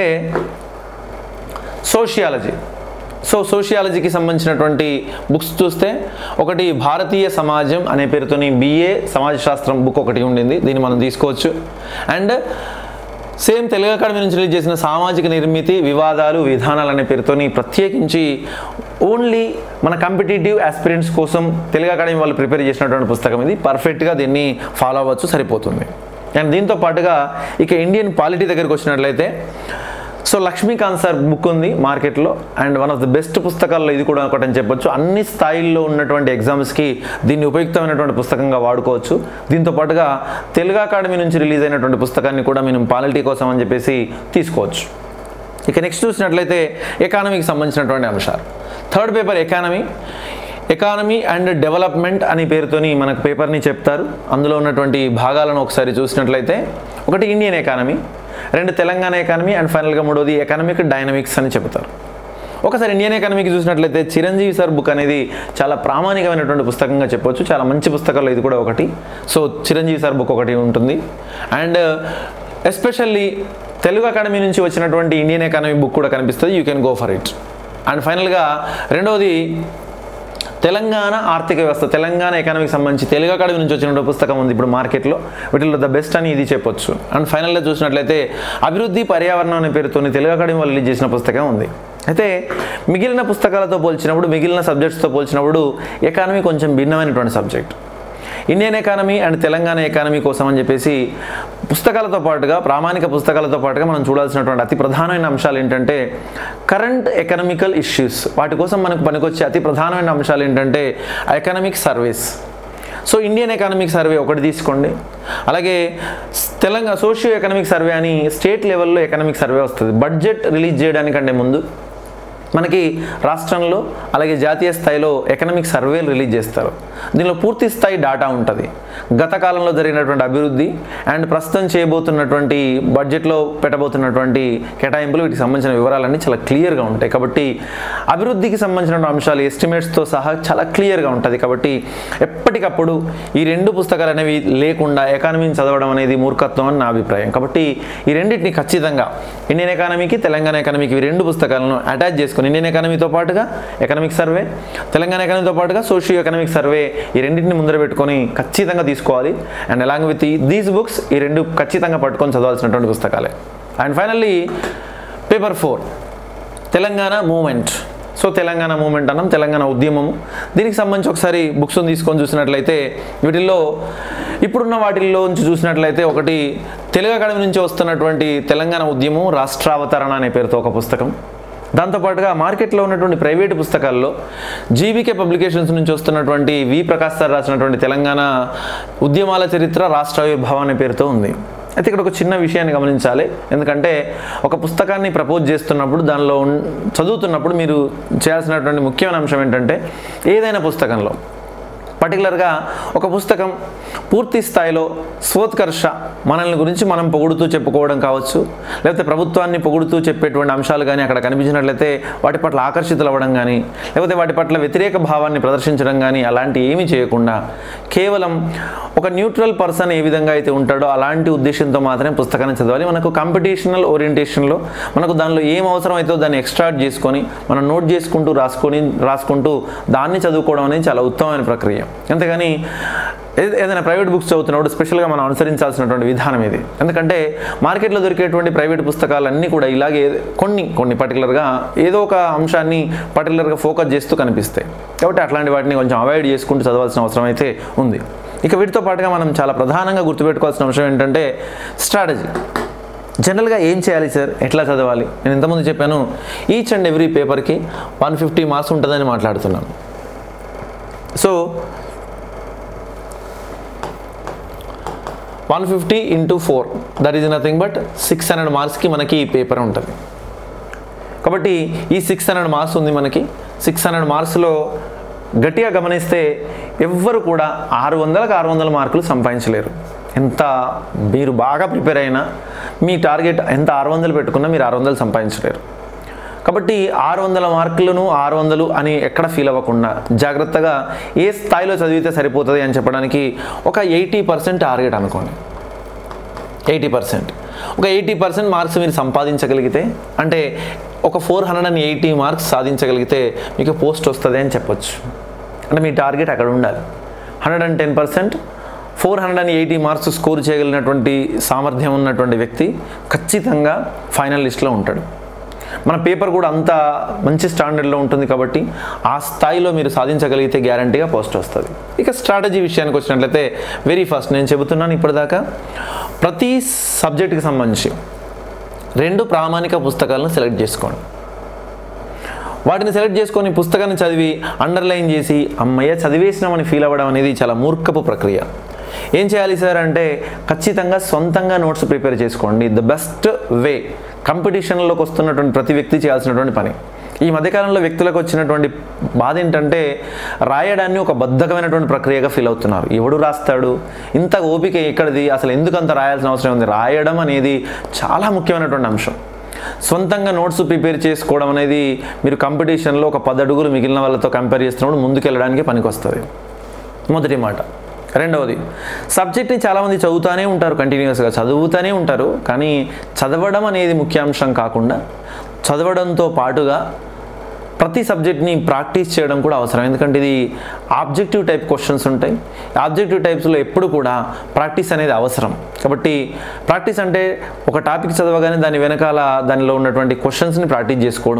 సోషియాలజీ సో సోషియాలజీకి సంబంధించినటువంటి బుక్స్ చూస్తే ఒకటి భారతీయ సమాజం అనే పేరుతోని బిఏ సమాజ శాస్త్రం బుక్ ఒకటి ఉండింది దీన్ని మనం తీసుకోవచ్చు అండ్ సేమ్ తెలుగు అకాడమీ నుంచి రిలీజ్ చేసిన సామాజిక నిర్మితి వివాదాలు విధానాలు అనే పేరుతోని ప్రత్యేకించి ఓన్లీ మన కాంపిటేటివ్ ఆస్పిరెంట్స్ కోసం తెలుగు అకాడమీ వాళ్ళు ప్రిపేర్ చేసినటువంటి పుస్తకం ఇది పర్ఫెక్ట్గా దీన్ని ఫాలో అవ్వచ్చు సరిపోతుంది అండ్ దీంతో పాటుగా ఇక ఇండియన్ పాలిటీ దగ్గరికి వచ్చినట్లయితే సో లక్ష్మీకాంత్ సార్ బుక్ ఉంది మార్కెట్లో and one of the best పుస్తకాల్లో ఇది కూడా ఒకటి అని చెప్పొచ్చు అన్ని స్థాయిల్లో ఉన్నటువంటి ఎగ్జామ్స్కి దీన్ని ఉపయుక్తమైనటువంటి పుస్తకంగా వాడుకోవచ్చు దీంతో పాటుగా తెలుగు అకాడమీ నుంచి రిలీజ్ అయినటువంటి పుస్తకాన్ని కూడా మనం పాలిటీ కోసం అని చెప్పేసి తీసుకోవచ్చు ఇక నెక్స్ట్ చూసినట్లయితే ఎకానమీకి సంబంధించినటువంటి అంశాలు third paper economy economy and development అనే పేరుతోని మనకు పేపర్ని చెప్తారు అందులో ఉన్నటువంటి భాగాలను ఒకసారి చూసినట్లయితే ఒకటి ఇండియన్ ఎకానమీ రెండు తెలంగాణ ఎకానమీ అండ్ ఫైనల్గా మూడోది ఎకనామిక్ డైనమిక్స్ అని చెప్తారు ఒకసారి ఇండియన్ ఎకానమీకి చూసినట్లయితే చిరంజీవి సార్ బుక్ అనేది చాలా ప్రామాణికమైనటువంటి పుస్తకంగా చెప్పొచ్చు చాలా మంచి పుస్తకాల్లో ఇది కూడా ఒకటి సో చిరంజీవి సార్ బుక్ ఒకటి ఉంటుంది అండ్ ఎస్పెషల్లీ తెలుగు అకాడమీ నుంచి వచ్చినటువంటి ఇండియన్ ఎకానమీ బుక్ కూడా కనిపిస్తుంది you can go for it and ఫైనల్గా రెండవది తెలంగాణ ఆర్థిక వ్యవస్థ తెలంగాణ ఎకానమీకి సంబంధించి తెలుగు అకాడమీ నుంచి వచ్చిన పుస్తకం ఉంది ఇప్పుడు మార్కెట్లో వీటిలో ద బెస్ట్ అని ఇది చెప్పొచ్చు అండ్ ఫైనల్గా చూసినట్లయితే అభివృద్ధి పర్యావరణం అనే పేరుతోని తెలుగు అకాడమీ వాళ్ళు రిలీజ్ చేసిన పుస్తకం ఉంది అయితే మిగిలిన పుస్తకాలతో పోల్చినప్పుడు మిగిలిన సబ్జెక్ట్స్తో పోల్చినప్పుడు ఎకానమీ కొంచెం భిన్నమైనటువంటి subject Indian economy and Telangana economy కోసం అని చెప్పేసి పుస్తకాలతో పాటుగా ప్రామాణిక పుస్తకాలతో పాటుగా మనం చూడాల్సినటువంటి అతి ప్రధానమైన అంశాలు ఏంటంటే కరెంట్ ఎకనామికల్ ఇష్యూస్ వాటి కోసం మనకు పనికొచ్చే అతి ప్రధానమైన అంశాలు ఏంటంటే economic service so Indian economic survey ఒకటి తీసుకోండి అలాగే తెలంగాణ సోషియో ఎకనామిక్ సర్వే అని స్టేట్ లెవెల్లో ఎకనామిక్ సర్వే వస్తుంది బడ్జెట్ రిలీజ్ చేయడానికంటే ముందు మనకి రాష్ట్రంలో అలాగే జాతీయ స్థాయిలో ఎకనామిక్ సర్వేలు రిలీజ్ చేస్తారు దీనిలో పూర్తి స్థాయి డాటా ఉంటుంది గత కాలంలో జరిగినటువంటి అభివృద్ధి అండ్ ప్రస్తుతం చేయబోతున్నటువంటి బడ్జెట్లో పెట్టబోతున్నటువంటి కేటాయింపులు వీటికి సంబంధించిన వివరాలన్నీ చాలా క్లియర్గా ఉంటాయి కాబట్టి అభివృద్ధికి సంబంధించిన అంశాలు ఎస్టిమేట్స్తో సహా చాలా క్లియర్గా ఉంటుంది కాబట్టి ఎప్పటికప్పుడు ఈ రెండు పుస్తకాలు అనేవి లేకుండా ఎకానమీని చదవడం అనేది మూర్ఖత్వం అని నా అభిప్రాయం కాబట్టి ఈ రెండింటిని ఖచ్చితంగా ఇండియన్ ఎకానమీకి తెలంగాణ ఎకానమీకి ఈ రెండు పుస్తకాలను అటాచ్ చేసుకుని ఇండియన్ ఎకానమీతో పాటుగా ఎకనామిక్ సర్వే తెలంగాణ ఎకానమీతో పాటుగా సోషియో ఎకనామిక్ సర్వే ఈ రెండింటిని ముందర పెట్టుకొని ఖచ్చితంగా తీసుకోవాలి and along with these books ఈ రెండు ఖచ్చితంగా పట్టుకొని చదవాల్సినటువంటి పుస్తకాలే and finally paper four Telangana movement so Telangana movement అన్నాం తెలంగాణ ఉద్యమము దీనికి సంబంధించి ఒకసారి బుక్స్ తీసుకొని చూసినట్లయితే వీటిల్లో ఇప్పుడున్న వాటిల్లో నుంచి చూసినట్లయితే ఒకటి తెలుగు అకాడమీ నుంచి వస్తున్నటువంటి తెలంగాణ ఉద్యమం రాష్ట్రావతరణ అనే పేరుతో ఒక పుస్తకం దాంతోపాటుగా మార్కెట్లో ఉన్నటువంటి ప్రైవేటు పుస్తకాల్లో జీవికే పబ్లికేషన్స్ నుంచి వస్తున్నటువంటి వి ప్రకాష్ సార్ రాసినటువంటి తెలంగాణ ఉద్యమాల చరిత్ర రాష్ట్ర ఆవిర్భావం అనే పేరుతో ఉంది అయితే ఇక్కడ ఒక చిన్న విషయాన్ని గమనించాలి ఎందుకంటే ఒక పుస్తకాన్ని ప్రపోజ్ చేస్తున్నప్పుడు దానిలో ఉన్- చదువుతున్నప్పుడు మీరు చేయాల్సినటువంటి ముఖ్యమైన అంశం ఏంటంటే ఏదైనా పుస్తకంలో పర్టికులర్గా ఒక పుస్తకం పూర్తి స్థాయిలో స్వోత్కర్ష మనల్ని గురించి మనం పొగుడుతూ చెప్పుకోవడం కావచ్చు లేకపోతే ప్రభుత్వాన్ని పొగుడుతూ చెప్పేటువంటి అంశాలు కానీ అక్కడ కనిపించినట్లయితే వాటి పట్ల ఆకర్షితులు అవ్వడం కానీ లేకపోతే వాటి పట్ల వ్యతిరేక భావాన్ని ప్రదర్శించడం కానీ అలాంటి ఏమీ చేయకుండా కేవలం ఒక న్యూట్రల్ పర్సన్ ఏ విధంగా అయితే ఉంటాడో అలాంటి ఉద్దేశంతో మాత్రమే పుస్తకాన్ని చదవాలి మనకు కాంపిటీషనల్ ఓరియంటేషన్లో మనకు దానిలో ఏం అవసరం అయితే దాన్ని ఎక్స్ట్రాక్ట్ చేసుకొని మనం నోట్ చేసుకుంటూ రాసుకొని రాసుకుంటూ దాన్ని చదువుకోవడం అనేది చాలా ఉత్తమమైన ప్రక్రియ అంతేగాని ఏ- ఏదైనా ప్రైవేట్ బుక్స్ చదువుతున్నప్పుడు స్పెషల్గా మనం అనుసరించాల్సినటువంటి విధానం ఇది ఎందుకంటే మార్కెట్లో దొరికేటువంటి ప్రైవేట్ పుస్తకాలన్నీ కూడా ఇలాగే కొన్ని కొన్ని పర్టికులర్గా ఏదో ఒక అంశాన్ని పర్టికులర్గా ఫోకస్ చేస్తూ కనిపిస్తాయి కాబట్టి అట్లాంటి వాటిని కొంచెం అవాయిడ్ చేసుకుంటూ చదవాల్సిన అవసరం అయితే ఉంది ఇక వీటితో పాటుగా మనం చాలా ప్రధానంగా గుర్తుపెట్టుకోవాల్సిన అంశం ఏంటంటే స్ట్రాటజీ జనరల్గా ఏం చేయాలి సార్ ఎట్లా చదవాలి నేను ఇంతకుముందు చెప్పాను ఈచ్ అండ్ ఎవ్రీ పేపర్కి వన్ ఫిఫ్టీ మార్క్స్ ఉంటుందని మాట్లాడుతున్నాను so one fifty into four that is nothing but six hundred మార్క్స్కి మనకి ఈ పేపర్ ఉంటుంది కాబట్టి ఈ సిక్స్ హండ్రెడ్ మార్క్స్ ఉంది మనకి సిక్స్ హండ్రెడ్ మార్క్స్లో గట్టిగా గమనిస్తే ఎవ్వరు కూడా ఆరు వందలకు ఆరు వందల మార్కులు సంపాదించలేరు ఎంత మీరు బాగా ప్రిపేర్ అయినా మీ టార్గెట్ ఎంత ఆరు వందలు పెట్టుకున్నా మీరు ఆరు వందలు సంపాదించలేరు కాబట్టి ఆరు వందల మార్కులను ఆరు వందలు అని ఎక్కడ ఫీల్ అవ్వకుండా జాగ్రత్తగా ఏ స్థాయిలో చదివితే సరిపోతుంది అని చెప్పడానికి ఒక ఎయిటీ పర్సెంట్ టార్గెట్ అనుకోండి ఎయిటీ పర్సెంట్ ఒక ఎయిటీ పర్సెంట్ మార్క్స్ మీరు సంపాదించగలిగితే అంటే ఒక four hundred and eighty marks సాధించగలిగితే మీకు పోస్ట్ వస్తుంది అని చెప్పొచ్చు అంటే మీ టార్గెట్ అక్కడ ఉండాలి hundred and ten percent four hundred and eighty marks score చేయగలిగినటువంటి సామర్థ్యం ఉన్నటువంటి వ్యక్తి ఖచ్చితంగా ఫైనల్ లిస్ట్లో ఉంటాడు మన పేపర్ కూడా అంత మంచి స్టాండర్డ్లో ఉంటుంది కాబట్టి ఆ స్థాయిలో మీరు సాధించగలిగితే గ్యారంటీగా పోస్ట్ వస్తుంది ఇక స్ట్రాటజీ విషయానికి వచ్చినట్లయితే వెరీ ఫస్ట్ నేను చెబుతున్నాను ఇప్పటిదాకా ప్రతి సబ్జెక్ట్కి సంబంధించి రెండు ప్రామాణిక పుస్తకాలను సెలెక్ట్ చేసుకోండి వాటిని సెలెక్ట్ చేసుకొని పుస్తకాన్ని చదివి అండర్లైన్ చేసి అమ్మయ్య చదివేసినామని ఫీల్ అవ్వడం అనేది చాలా మూర్ఖపు ప్రక్రియ ఏం చేయాలి సార్ అంటే ఖచ్చితంగా సొంతంగా నోట్స్ ప్రిపేర్ చేసుకోండి ద బెస్ట్ వే కాంపిటీషన్లోకి వస్తున్నటువంటి ప్రతి వ్యక్తి చేయాల్సినటువంటి పని ఈ మధ్యకాలంలో వ్యక్తులకు వచ్చినటువంటి బాధ ఏంటంటే రాయడాన్ని ఒక బద్ధకమైనటువంటి ప్రక్రియగా ఫీల్ అవుతున్నారు ఎవడు రాస్తాడు ఇంత ఓపిక ఎక్కడిది అసలు ఎందుకు అంత రాయాల్సిన అవసరం ఉంది రాయడం అనేది చాలా ముఖ్యమైనటువంటి అంశం సొంతంగా నోట్స్ ప్రిపేర్ చేసుకోవడం అనేది మీరు కాంపిటీషన్లో ఒక పది అడుగులు మిగిలిన వాళ్ళతో కంపేర్ చేస్తున్నప్పుడు ముందుకెళ్ళడానికి పనికొస్తుంది మొదటి మాట రెండవది సబ్జెక్ట్ని చాలామంది చదువుతూనే ఉంటారు కంటిన్యూస్గా చదువుతూనే ఉంటారు కానీ చదవడం అనేది ముఖ్యాంశం కాకుండా చదవడంతో పాటుగా ప్రతి సబ్జెక్ట్ని ప్రాక్టీస్ చేయడం కూడా అవసరం ఎందుకంటే ఇది ఆబ్జెక్టివ్ టైప్ క్వశ్చన్స్ ఉంటాయి ఆబ్జెక్టివ్ టైప్స్లో ఎప్పుడు కూడా ప్రాక్టీస్ అనేది అవసరం కాబట్టి ప్రాక్టీస్ అంటే ఒక టాపిక్ చదవగానే దాని వెనకాల దానిలో ఉన్నటువంటి క్వశ్చన్స్ని ప్రాక్టీస్ చేసుకోవడం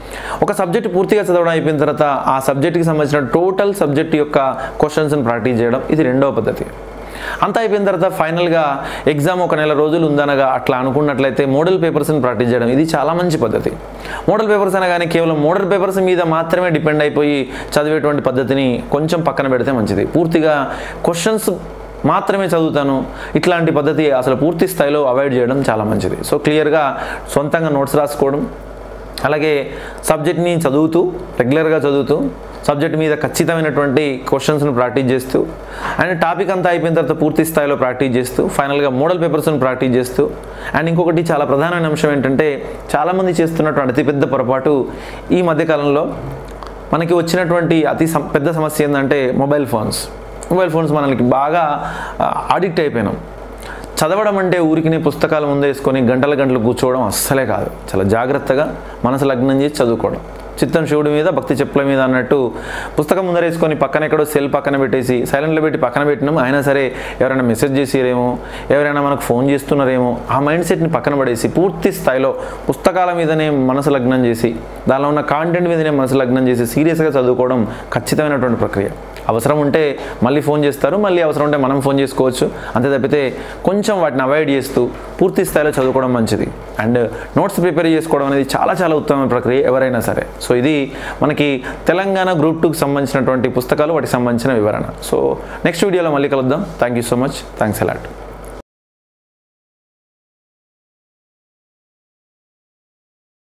ఒక సబ్జెక్ట్ పూర్తిగా చదవడం అయిపోయిన తర్వాత ఆ సబ్జెక్ట్కి సంబంధించిన టోటల్ సబ్జెక్ట్ యొక్క క్వశ్చన్స్ని ప్రాక్టీస్ చేయడం ఇది రెండవ పద్ధతి అంతా అయిపోయిన తర్వాత ఫైనల్గా ఎగ్జామ్ ఒక నెల రోజులు ఉందనగా అట్లా అనుకున్నట్లయితే మోడల్ పేపర్స్ని ప్రాక్టీస్ చేయడం ఇది చాలా మంచి పద్ధతి మోడల్ పేపర్స్ అనగానే కేవలం మోడల్ పేపర్స్ మీద మాత్రమే డిపెండ్ అయిపోయి చదివేటువంటి పద్ధతిని కొంచెం పక్కన పెడితే మంచిది పూర్తిగా క్వశ్చన్స్ మాత్రమే చదువుతాను ఇట్లాంటి పద్ధతి అసలు పూర్తి స్థాయిలో అవాయిడ్ చేయడం చాలా మంచిది సో క్లియర్గా సొంతంగా నోట్స్ రాసుకోవడం అలాగే సబ్జెక్ట్ని చదువుతూ రెగ్యులర్గా చదువుతూ సబ్జెక్ట్ మీద ఖచ్చితమైనటువంటి క్వశ్చన్స్ను ప్రాక్టీస్ చేస్తూ అండ్ టాపిక్ అంతా అయిపోయిన తర్వాత పూర్తి స్థాయిలో ప్రాక్టీస్ చేస్తూ ఫైనల్గా మోడల్ పేపర్స్ను ప్రాక్టీస్ చేస్తూ అండ్ ఇంకొకటి చాలా ప్రధానమైన అంశం ఏంటంటే చాలామంది చేస్తున్నటువంటి అతిపెద్ద పొరపాటు ఈ మధ్యకాలంలో మనకి వచ్చినటువంటి అతి సం- పెద్ద సమస్య ఏంటంటే మొబైల్ ఫోన్స్ మొబైల్ ఫోన్స్ మనకి బాగా అడిక్ట్ అయిపోయినాం చదవడం అంటే ఊరికి పుస్తకాలు ముందేసుకొని గంటల గంటలు కూర్చోవడం అస్సలే కాదు చాలా జాగ్రత్తగా మనసు లగ్నం చేసి చదువుకోవడం చిత్తం శివుడి మీద భక్తి చెప్పుల మీద అన్నట్టు పుస్తకం ముందరేసుకొని పక్కన ఎక్కడో సెల్ పక్కన పెట్టేసి సైలెంట్లో పెట్టి పక్కన పెట్టినాం అయినా సరే ఎవరైనా మెసేజ్ చేసిరేమో ఎవరైనా మనకు ఫోన్ చేస్తున్నారేమో ఆ మైండ్ సెట్ని పక్కన పడేసి పూర్తి స్థాయిలో పుస్తకాల మీదనే మనసు లగ్నం చేసి దానిలో ఉన్న కాంటెంట్ మీదనే మనసు లగ్నం చేసి సీరియస్గా చదువుకోవడం ఖచ్చితమైనటువంటి ప్రక్రియ అవసరం ఉంటే మళ్ళీ ఫోన్ చేస్తారు మళ్ళీ అవసరం ఉంటే మనం ఫోన్ చేసుకోవచ్చు అంతే తప్పితే కొంచెం వాటిని అవాయిడ్ చేస్తూ పూర్తి స్థాయిలో చదువుకోవడం మంచిది అండ్ నోట్స్ ప్రిపేర్ చేసుకోవడం అనేది చాలా చాలా ఉత్తమమైన ప్రక్రియ ఎవరైనా సరే సో ఇది మనకి తెలంగాణ గ్రూప్ టూకి సంబంధించినటువంటి పుస్తకాలు వాటికి సంబంధించిన వివరణ సో నెక్స్ట్ వీడియోలో మళ్ళీ కలుద్దాం thank you so much thanks allot